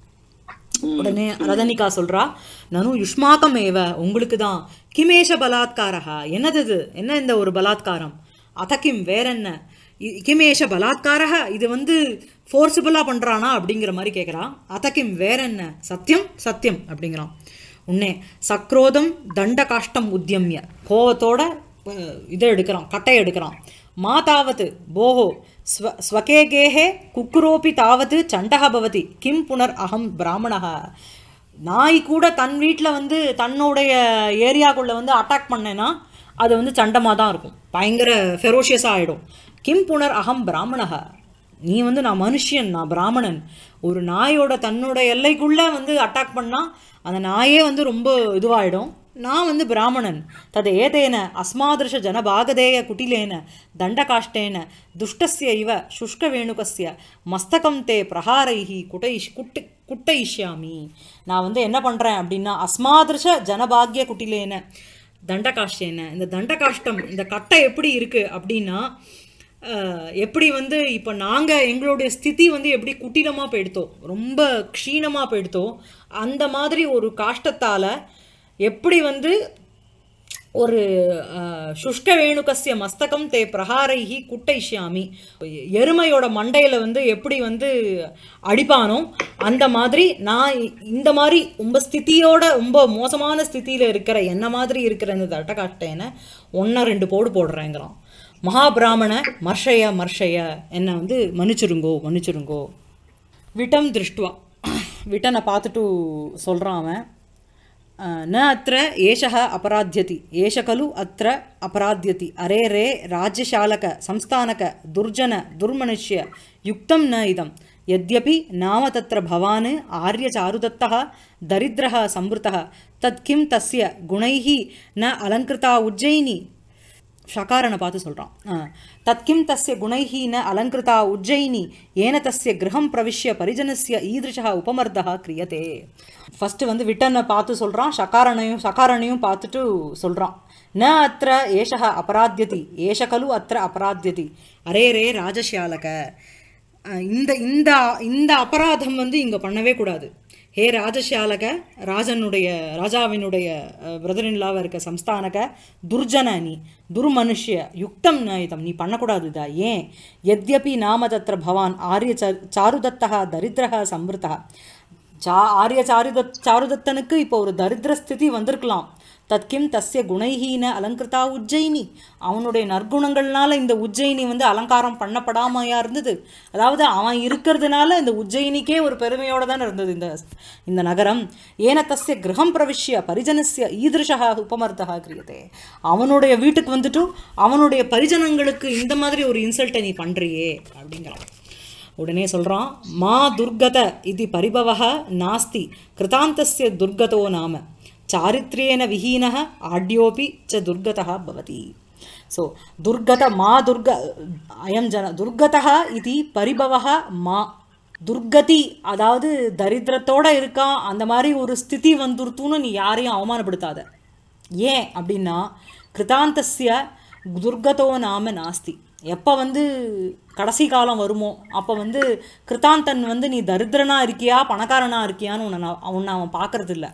A: உடனே ரதனிகா சொல்றா நனு யுஷ்மாக்கம் ஏவ உங்களுக்கு தான் கிமேஷ பலாத்காரா என்னது இது என்ன இந்த ஒரு பலாத்காரம் அதகிம் வேற என்ன இ- கிமேஷ பலாத்காரா இது வந்து ஃபோர்ஸபிளாக பண்ணுறானா அப்படிங்கிற மாதிரி கேட்குறான் அதகிம் வேற என்ன சத்தியம் சத்தியம் அப்படிங்கிறான் உன்னே சக்ரோதம் தண்ட காஷ்டம் உத்தியமிய கோவத்தோட அஹ், இதை எடுக்கிறான் கட்டை எடுக்கிறான் மா தாவத் போஹோ ஸ்வ ஸ்வகேகேஹே குக்குரோபி தாவத் சண்டக பவதி கிம் புனர் அகம் பிராமணः நாய் கூட தன் வீட்டில் வந்து தன்னுடைய ஏரியாக்குள்ளே வந்து அட்டாக் பண்ணேன்னா அது வந்து சண்டமாக தான் இருக்கும் பயங்கர ஃபெரோஷியஸாக ஆகிடும் கிம் புனர் அகம் பிராமணः நீ வந்து நான் மனுஷன் நான் பிராமணன் ஒரு நாயோட தன்னோட எல்லைக்குள்ளே வந்து அட்டாக் பண்ணால் அந்த நாயே வந்து ரொம்ப இதுவாகிடும் நான் வந்து பிராமணன் தது ஏதேன அஸ்மாதிருஷ ஜனபாகதேய குட்டிலேன தண்டகாஷ்டேன துஷ்டஸ்ய இவ சுஷ்க வேணுகஸ்ய மஸ்தகம் தே பிரஹாரைஹி குட்டைஷ் குட்டு குட்டையிஷ்யாமி நான் வந்து என்ன பண்ணுறேன் அப்படின்னா அஸ்மாதிருஷ ஜனபாகிய குட்டிலேன தண்டகாஷ்டேன இந்த தண்டகாஷ்டம் இந்த கட்டை எப்படி இருக்குது அப்படின்னா அஹ், எப்படி வந்து இப்போ நாங்கள் எங்களுடைய ஸ்திதி வந்து எப்படி குட்டிலமாக போயிடுத்தோம் ரொம்ப க்ஷீணமாக போயிடுத்தோம் அந்த மாதிரி ஒரு காஷ்டத்தால் எப்படி வந்து ஒரு அஹ், சுஷ்க வேணுகஸ்ய மஸ்தகம் தே பிரஹாரைஹி குட்டைஷ்யாமி எருமையோட மண்டையில் வந்து எப்படி வந்து அடிப்பானோ அந்த மாதிரி நான் இ- இந்த மாதிரி ரொம்ப ஸ்திதியோட ரொம்ப மோசமான ஸ்திதியில் இருக்கிற என்ன மாதிரி இருக்கிற இந்த தட்டக்காட்டேனை ஒன்றா ரெண்டு போடு போடுறேங்கிறான் மகாபிராமண மர்ஷய மர்ஷய என்னை வந்து மன்னிச்சிருங்கோ மன்னிச்சிருங்கோ விட்டம் திருஷ்டுவா விட்டனை பார்த்துட்டு சொல்கிறான் அவன் न अत्र एषः अपराध्यति एष खलु अत्र अपराध्यति अरे रे राज्यशालक संस्थानक दुर्जन दुर्मनुष्य युक्तं न इदं यद्यपि नाम तत्र भवान् आर्यचारुदत्तः दरिद्रः संवृतः तत् किं तस्य गुणैः न अलङ्कृता उज्जयिनी ஷகாரனை பார்த்து சொல்கிறான் தத்கிம் தஸ்ய குணைஹி ந அலங்கிருதா உஜ்ஜயினி ஏன தஸ்ய கிரகம் பிரவிஷ்ய பரிஜனஸ்ய ஈதிருஷா உபமர்தா கிரியதே ஃபஸ்ட்டு வந்து விட்டனை பார்த்து சொல்கிறான் ஷகாரனையும் ஷகாரனையும் பார்த்துட்டு சொல்கிறான் ந அத்திர ஏஷக அபராத்தியதி ஏஷ கலு அத்திர அபராத்தியதி அரே ரே ராஜஷியாலக அஹ் இந்த இந்த இந்த அபராதம் வந்து இங்கே பண்ணவே கூடாது ஹே ராஜசாலக ராஜனுடைய ராஜாவினுடைய பிரதரின்லாவாக இருக்க சம்ஸ்தானக துர்ஜன நீ துர்மனுஷ்ய யுக்தம் நயிதம் நீ பண்ணக்கூடாது இதா ஏன் எத்யபி நாம தத்திர பவான் ஆரிய ச சாருதத்தா தரித்திரக சம்ருத்தா சா ஆரிய சாருதத் சாருதத்தனுக்கு இப்போ ஒரு தரித்திர ஸ்திதி வந்திருக்கலாம் தத்கிம் தஸ்ய குணைஹீன அலங்கிருதா உஜ்ஜயினி அவனுடைய நற்குணங்கள்னால இந்த உஜ்ஜயினி வந்து அலங்காரம் பண்ணப்படாமையா இருந்தது அதாவது அவன் இருக்கிறதுனால இந்த உஜ்ஜயினிக்கே ஒரு பெருமையோட தான் இருந்தது இந்த இந்த நகரம் ஏன தஸ்ய கிரகம் பிரவிஷ்ய பரிஜனஸ்ய ஈதிருஷா உபமர்த்தா கிரியதே அவனுடைய வீட்டுக்கு வந்துட்டும் அவனுடைய பரிஜனங்களுக்கு இந்த மாதிரி ஒரு இன்சல்ட்டை நீ பண்றியே அப்படிங்கிறான் உடனே சொல்கிறான் மா துர்கத இது பரிபவः நாஸ்தி கிருதாந்தஸ்ய துர்கதோ நாம சாரித்ரியேன விஹீனः ஆட்யோபி ச துர்கதः பவதி ஸோ துர்கத மா துர்க அயம் ஜன துர்கதः இது பரிபவः மா துர்கதி அதாவது தரித்திரத்தோட இருக்கான் அந்த மாதிரி ஒரு ஸ்திதி வந்துருத்துன்னு நீ யாரையும் அவமானப்படுத்தாத ஏன் அப்படின்னா கிருதாந்தஸ்ய துர்கதோ நாம நாஸ்தி எப்போ வந்து கடைசி காலம் வருமோ அப்போ வந்து கிருத்தாந்தன் வந்து நீ தரித்திரனா இருக்கியா பணக்காரனா இருக்கியான்னு உன்னை நான் உன்னை அவன் பார்க்கறதில்ல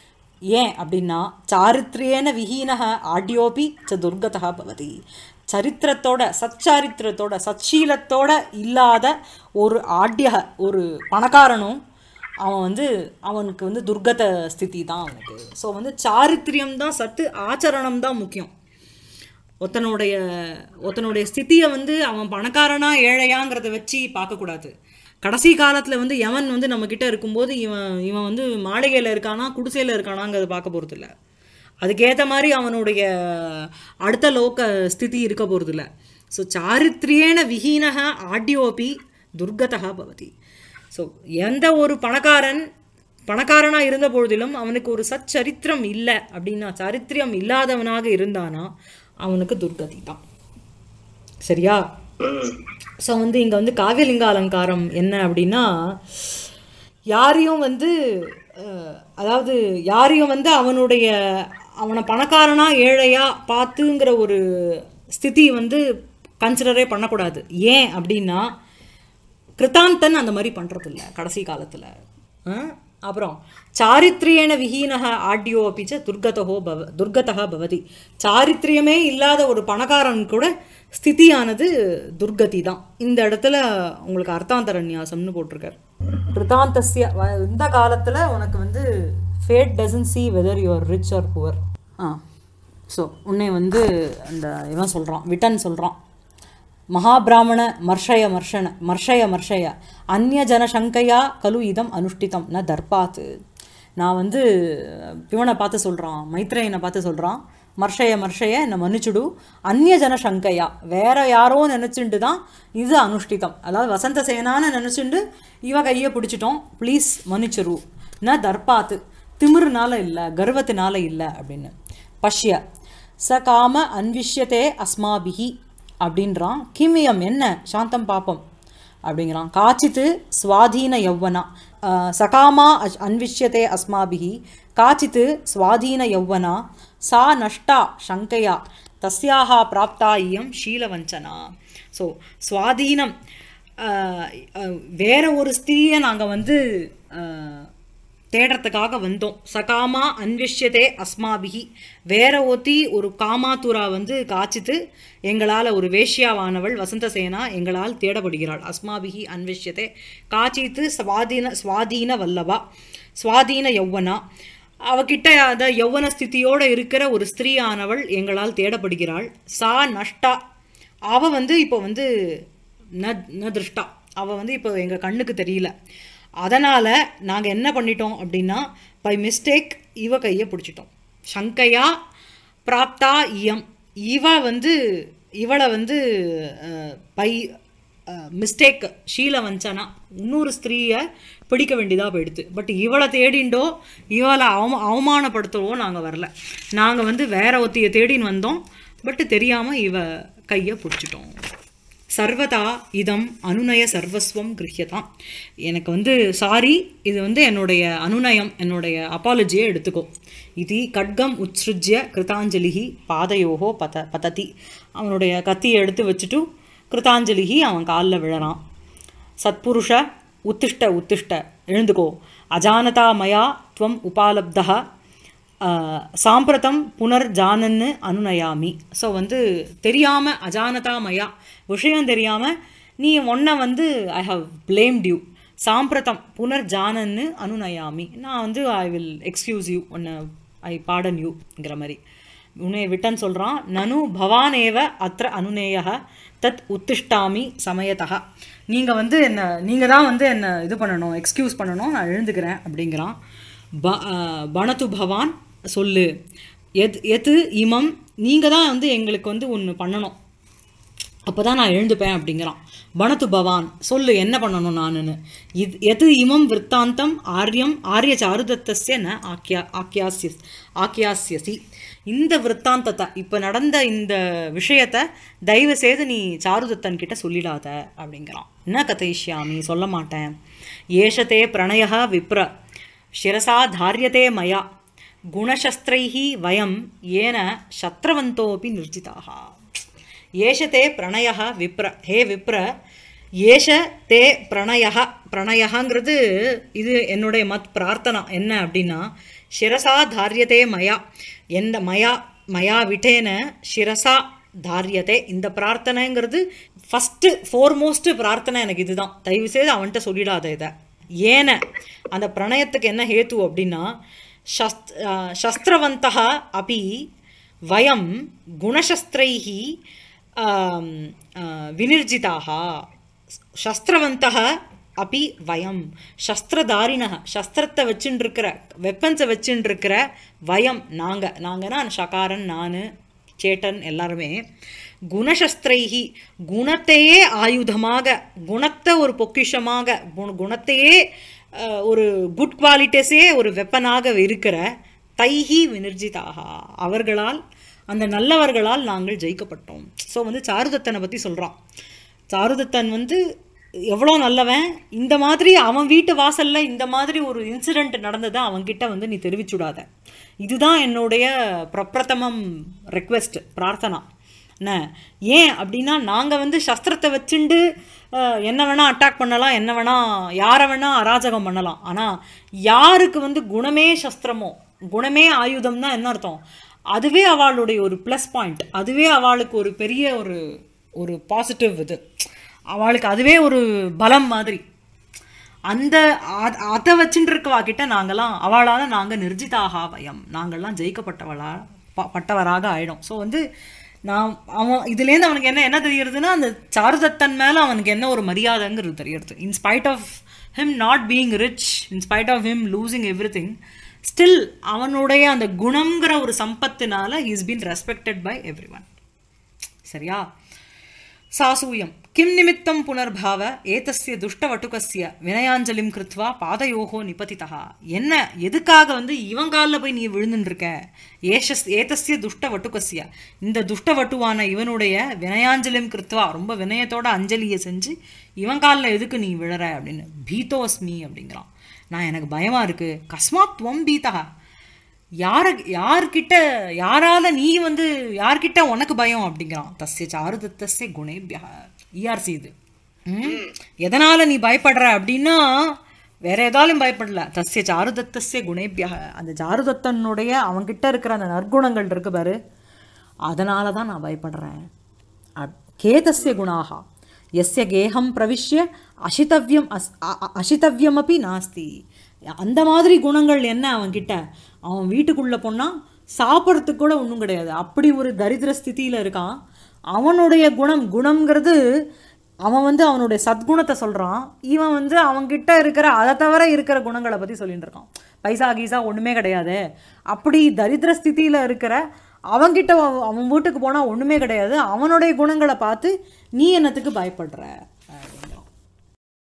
A: ஏன் அப்படின்னா சாரித்ரியேன விஹீனக ஆட்யோபி ச துர்கதா பவதி சரித்திரத்தோட சச்சாரித்திரத்தோட சச்சீலத்தோட இல்லாத ஒரு ஆட்ய ஒரு பணக்காரனும் அவன் வந்து அவனுக்கு வந்து துர்கத ஸ்திதி தான் அவனுக்கு ஸோ வந்து சாரித்திரியம் தான் சத்து ஆச்சரணம் தான் முக்கியம் ஒருத்தனுடைய ஒருத்தனுடைய ஸ்திதியை வந்து அவன் பணக்காரனா ஏழையாங்கிறத வச்சு பார்க்கக்கூடாது கடைசி காலத்தில் வந்து எவன் வந்து நம்மக்கிட்ட இருக்கும்போது இவன் இவன் வந்து மாளிகையில் இருக்கானா குடிசையில் இருக்கானாங்கிறத பார்க்க போகிறதில்ல அதுக்கேற்ற மாதிரி அவனுடைய அடுத்த லோக ஸ்திதி இருக்க போகிறதில்ல ஸோ சாரித்ரியேன விஹீனக ஆட்யோபி துர்கதா பவதி ஸோ எந்த ஒரு பணக்காரன் பணக்காரனாக இருந்த பொழுதிலும் அவனுக்கு ஒரு சச்சரித்திரம் இல்லை அப்படின்னா சாரித்திரியம் இல்லாதவனாக இருந்தானா அவனுக்கு துர்கதி தான் சரியா ஸோ வந்து இங்கே வந்து காவியலிங்க அலங்காரம் என்ன அப்படின்னா யாரையும் வந்து அஹ், அதாவது யாரையும் வந்து அவனுடைய அவனை பணக்காரனா ஏழையா பார்த்துங்கிற ஒரு ஸ்திதி வந்து கன்சிடரே பண்ணக்கூடாது ஏன் அப்படின்னா கிருத்தாந்தன் அந்த மாதிரி பண்ணுறதில்ல கடைசி காலத்தில் அப்புறம் சாரித்ரியேன விஹீனக ஆட்யோ அப்பிச்ச துர்கதோ பவ துர்கதா பவதி சாரித்ரியமே இல்லாத ஒரு பணக்காரன் கூட ஸ்திதியானது துர்கதி தான் இந்த இடத்துல உங்களுக்கு அர்த்தாந்தர நியாசம்னு போட்டிருக்கார் கிருத்தாந்தஸ்ய வ- இந்த காலத்தில் உனக்கு வந்து fate doesn't see whether you're rich or poor ah so உன்னை வந்து அந்த இவன் சொல்கிறான் விட்டன் சொல்கிறான் மகாபிராமண மர்ஷய மர்ஷன மர்ஷய மர்ஷய அந்நிய ஜனசங்கையா கலு இதம் அனுஷ்டிதம் ந தர்பாத்து நான் வந்து இவனை பார்த்து சொல்கிறான் மைத்ரேயனை பார்த்து சொல்கிறான் மர்ஷய மர்ஷய என்னை மன்னிச்சுடு அந்நிய ஜனசங்கையா வேற யாரோ நினச்சிண்டு தான் இது அனுஷ்டிதம் அதாவது வசந்த சேனான்னு நினச்சிண்டு இவ கையை பிடிச்சிட்டோம் ப்ளீஸ் மன்னிச்சிரு ந தர்பாத்து திமிருனால இல்லை கர்வத்தினால இல்லை அப்படின்னு பஷ்ய ச காம அன்விஷ்யத்தே அஸ்மாபிஹி அப்படின்றான் கிமியம் என்ன சாந்தம் பாப்பம் அப்படிங்கிறான் காச்சித்து சுவாதீன யௌவனா அஹ், சகாமா அஷ்- அன்விஷ்யத்தே அஸ்மாபிஹி காச்சித்து சுவாதீன யௌவனா சா நஷ்டா சங்கையா தஸ்யாக பிராப்தா இயம் ஷீலவஞ்சனா ஸோ சுவாதீனம் அஹ், அஹ், வேற ஒரு ஸ்திரியை நாங்கள் வந்து அஹ், தேடுறதுக்காக வந்தோம் சகாமா அன்விஷ்யதே அஸ்மாபிகி வேற ஒத்தி ஒரு காமாத்துரா வந்து காய்ச்சித்து எங்களால் ஒரு வேஷ்யாவானவள் வசந்தசேனா எங்களால் தேடப்படுகிறாள் அஸ்மாபிகி அன்விஷ்யதே காய்ச்சித்து சுவாதீன சுவாதீன வல்லபா சுவாதீன யௌவனா அவகிட்ட அந்த யௌவன ஸ்திதியோட இருக்கிற ஒரு ஸ்திரீயானவள் எங்களால் தேடப்படுகிறாள் சா நஷ்டா அவ வந்து இப்போ வந்து ந ந திருஷ்டா அவ வந்து இப்போ எங்கள் கண்ணுக்கு தெரியல அதனால் நாங்கள் என்ன பண்ணிட்டோம் அப்படின்னா பை மிஸ்டேக் இவ கையை பிடிச்சிட்டோம் சங்கையா பிராப்தா இயம் இவ வந்து இவளை வந்து அஹ், பை மிஸ்டேக் ஷீலவஞ்சனா இன்னொரு ஸ்திரீயை பிடிக்க வேண்டியதாக போயிடுது பட் இவளை தேடிண்டோ இவளை அவம அவமானப்படுத்தவோ நாங்கள் வரல நாங்கள் வந்து வேற ஒத்தியை தேடின்னு வந்தோம் பட் தெரியாமல் இவ கையை பிடிச்சிட்டோம் சர்வதா இதம் அனுநய சர்வஸ்வம் கிரஹியதாம் எனக்கு வந்து சாரி இது வந்து என்னுடைய அனுநயம் என்னுடைய அப்பாலஜியை எடுத்துக்கோ இது கட்கம் உத்ஸ்ருஜ்ய கிருதாஞ்சலிஹி பாதையோகோ பத பததி அவனுடைய கத்தியை எடுத்து வச்சுட்டு கிருதாஞ்சலிஹி அவன் காலில் விழறான் சத்புருஷ உத்திஷ்ட உத்திஷ்ட எழுந்துக்கோ அஜானதா மயா துவம் உபாலப்தः ஆஹ், சாம்பிரதம் புனர்ஜானன்னு அனுநயாமி ஸோ வந்து தெரியாமல் அஜானதா மயா விஷயம் தெரியாமல் நீ உன்னை வந்து ஐ ஹவ் பிளேம்ட் யூ சாம்பிரதம் புனர்ஜானன்னு அனுநயாமி நான் வந்து ஐ வில் எக்ஸ்கியூஸ் யூ உன்னை ஐ பாடன் யூங்கிற மாதிரி உன்னை விட்டன் சொல்கிறான் நனு பவானேவ அത്ര அனுநேய தத் உத்திஷ்டாமி சமயத்தா நீங்கள் வந்து என்ன நீங்கள் தான் வந்து என்ன இது பண்ணணும் எக்ஸ்கியூஸ் பண்ணணும் நான் எழுந்துக்கிறேன் அப்படிங்கிறான் ப அஹ், பணத்து பவான் சொல்லு எத் எது இமம் நீங்கள் தான் வந்து எங்களுக்கு வந்து ஒன்று பண்ணணும் அப்போ தான் நான் எழுந்துப்பேன் அப்படிங்கிறான் பணத்து பவான் சொல்லு என்ன பண்ணணும் நானுன்னு இது எது இமம் விற்த்தாந்தம் ஆரியம் ஆரிய சாருதத்தஸ்ய ந ஆக்கியா ஆக்கியாசிய ஆக்கியாசியசி இந்த விற்த்தாந்தத்தை இப்போ நடந்த இந்த விஷயத்தை தயவு செய்து நீ சாருதத்தன் கிட்ட சொல்லிடாத அப்படிங்கிறான் என்ன கதைஷ்யாமி சொல்ல மாட்டேன் ஏஷத்தே பிரணய விப்ர சிரசா தாரியதே மயா குணசஸ்திரைஹி வயம் ஏன சத்ரவந்தோபி நிர்ஜிதாக ஏஷ தே பிரணய விப்ர ஹே விப்ர ஏஷ தே பிரணய பிரணயங்கிறது இது என்னுடைய மத் பிரார்த்தனா என்ன அப்படின்னா சிரசா தாரியதே மயா எந்த மயா மயா விட்டேன சிரசா தாரியதே இந்த பிரார்த்தனைங்கிறது ஃபஸ்ட்டு ஃபோர்மோஸ்ட் பிரார்த்தனை எனக்கு இதுதான் தயவு செய்து அவன்கிட்ட சொல்லிடாத இதை ஏன அந்த பிரணயத்துக்கு என்ன ஹேத்து அப்படின்னா சஸ்த் சஸ்திரவந்தः अपि वयं गुणशस्त्रैः ஆம், ஆ, வினிர்ஜிதாக சஸ்திரவந்தः அப்பி வயம் சஸ்திரதாரிணக சஸ்திரத்தை வச்சுட்டு இருக்கிற வெப்பன்ஸை வச்சுட்டு இருக்கிற வயம் நாங்கள் நாங்கன்னா ஷகாரன் நான் சேட்டன் எல்லாருமே குணசஸ்திரைஹி குணத்தையே ஆயுதமாக குணத்தை ஒரு பொக்கிஷமாக குண குணத்தையே அஹ், ஒரு குட் குவாலிட்டிஸே ஒரு வெப்பனாக இருக்கிற தைஹி வினிர்ஜிதாக அவர்களால் அந்த நல்லவர்களால் நாங்கள் ஜெயிக்கப்பட்டோம் ஸோ வந்து சாருதத்தனை பற்றி சொல்கிறான் சாருதத்தன் வந்து எவ்வளோ நல்லவன் இந்த மாதிரி அவன் வீட்டு வாசல்ல இந்த மாதிரி ஒரு இன்சிடெண்ட் நடந்ததை அவன்கிட்ட வந்து நீ தெரிவிச்சுடாத இதுதான் என்னுடைய பிரப்பிரதமம் ரெக்வெஸ்ட் பிரார்த்தனா என்ன ஏன் அப்படின்னா நாங்கள் வந்து சஸ்திரத்தை வச்சுண்டு அஹ், என்ன வேணால் அட்டாக் பண்ணலாம் என்ன வேணால் யாரை வேணால் அராஜகம் பண்ணலாம் ஆனால் யாருக்கு வந்து குணமே சஸ்திரமோ குணமே ஆயுதம்னா என்ன அர்த்தம் அதுவே அவளுடைய ஒரு ப்ளஸ் பாயிண்ட் அதுவே அவளுக்கு ஒரு பெரிய ஒரு ஒரு பாசிட்டிவ் இது அவளுக்கு அதுவே ஒரு பலம் மாதிரி அந்த அ- அதை வச்சுட்டு இருக்கவா கிட்ட நாங்களாம் அவளால் நாங்கள் நிர்ஜிதாக வயம் நாங்கள்லாம் ஜெயிக்கப்பட்டவளா ப- பட்டவராக ஆயிடும் ஸோ வந்து நான் அவன் இதுலேருந்து அவனுக்கு என்ன என்ன தெரியுறதுன்னா அந்த சாருதத்தன் மேலே அவனுக்கு என்ன ஒரு மரியாதைங்கிறது தெரியுறது in spite of him not being rich in spite of him losing everything still அவனுடைய அந்த குணங்கிற ஒரு சம்பத்தினால is been respected by everyone சரியா சாசூயம் கிம் நிமித்தம் புனர்பாவ ஏதஸ்ய துஷ்டவட்டுகஸ்ய வினயாஞ்சலிம் கிருத்வா பாதயோகோ நிபதிதா என்ன எதுக்காக வந்து இவன் காலில் போய் நீ விழுந்துட்டு இருக்க ஏஷஸ் ஏதஸ்ய துஷ்டவட்டுகஸ்ய இந்த துஷ்டவட்டுவான இவனுடைய வினயாஞ்சலிம் கிருத்வா ரொம்ப வினயத்தோட அஞ்சலியை செஞ்சு இவன் காலில் எதுக்கு நீ விழற அப்படின்னு பீதோஸ்மி அப்படிங்கிறான் நான் எனக்கு பயமா இருக்கு கஸ்மாத் துவம் பீதா யார யார்கிட்ட யாரால நீ வந்து யார்கிட்ட உனக்கு பயம் அப்படிங்கிறான் தஸ்ய சாருதத்தஸ்ய குணேபியா இஆர்சி இது ம்? எதனால நீ பயப்படுற அப்படின்னா வேற ஏதாலும் பயப்படல தஸ்ய சாருதத்தஸ்ய குணேபியா அந்த சாருதத்தனுடைய அவன்கிட்ட இருக்கிற அந்த நற்குணங்கள் இருக்கு பாரு அதனால தான் நான் பயப்படுறேன் அப்- கேதஸ்ய குணாக எஸ்ய கேகம் பிரவிஷ்ய அசிதவ்யம் அஸ் அ- அ- அசிதவ்யமப்பி நாஸ்தி அந்த மாதிரி குணங்கள் என்ன அவன்கிட்ட அவன் வீட்டுக்குள்ளே போனால் சாப்பிட்றதுக்கு கூட ஒன்றும் கிடையாது அப்படி ஒரு தரித்திர ஸ்திதியில் இருக்கான் அவனுடைய குணம் குணம்ங்கிறது அவன் வந்து அவனுடைய சத்குணத்தை சொல்கிறான் இவன் வந்து அவன்கிட்ட இருக்கிற அதை தவிர இருக்கிற குணங்களை பற்றி சொல்லிட்டு இருக்கான் பைசா கீசா ஒன்றுமே கிடையாது அப்படி தரித்திர ஸ்திதியில் இருக்கிற அவன்கிட்ட அவ- அவன் வீட்டுக்கு போனால் ஒன்றுமே கிடையாது அவனுடைய குணங்களை பார்த்து நீ என்னத்துக்கு பயப்படுற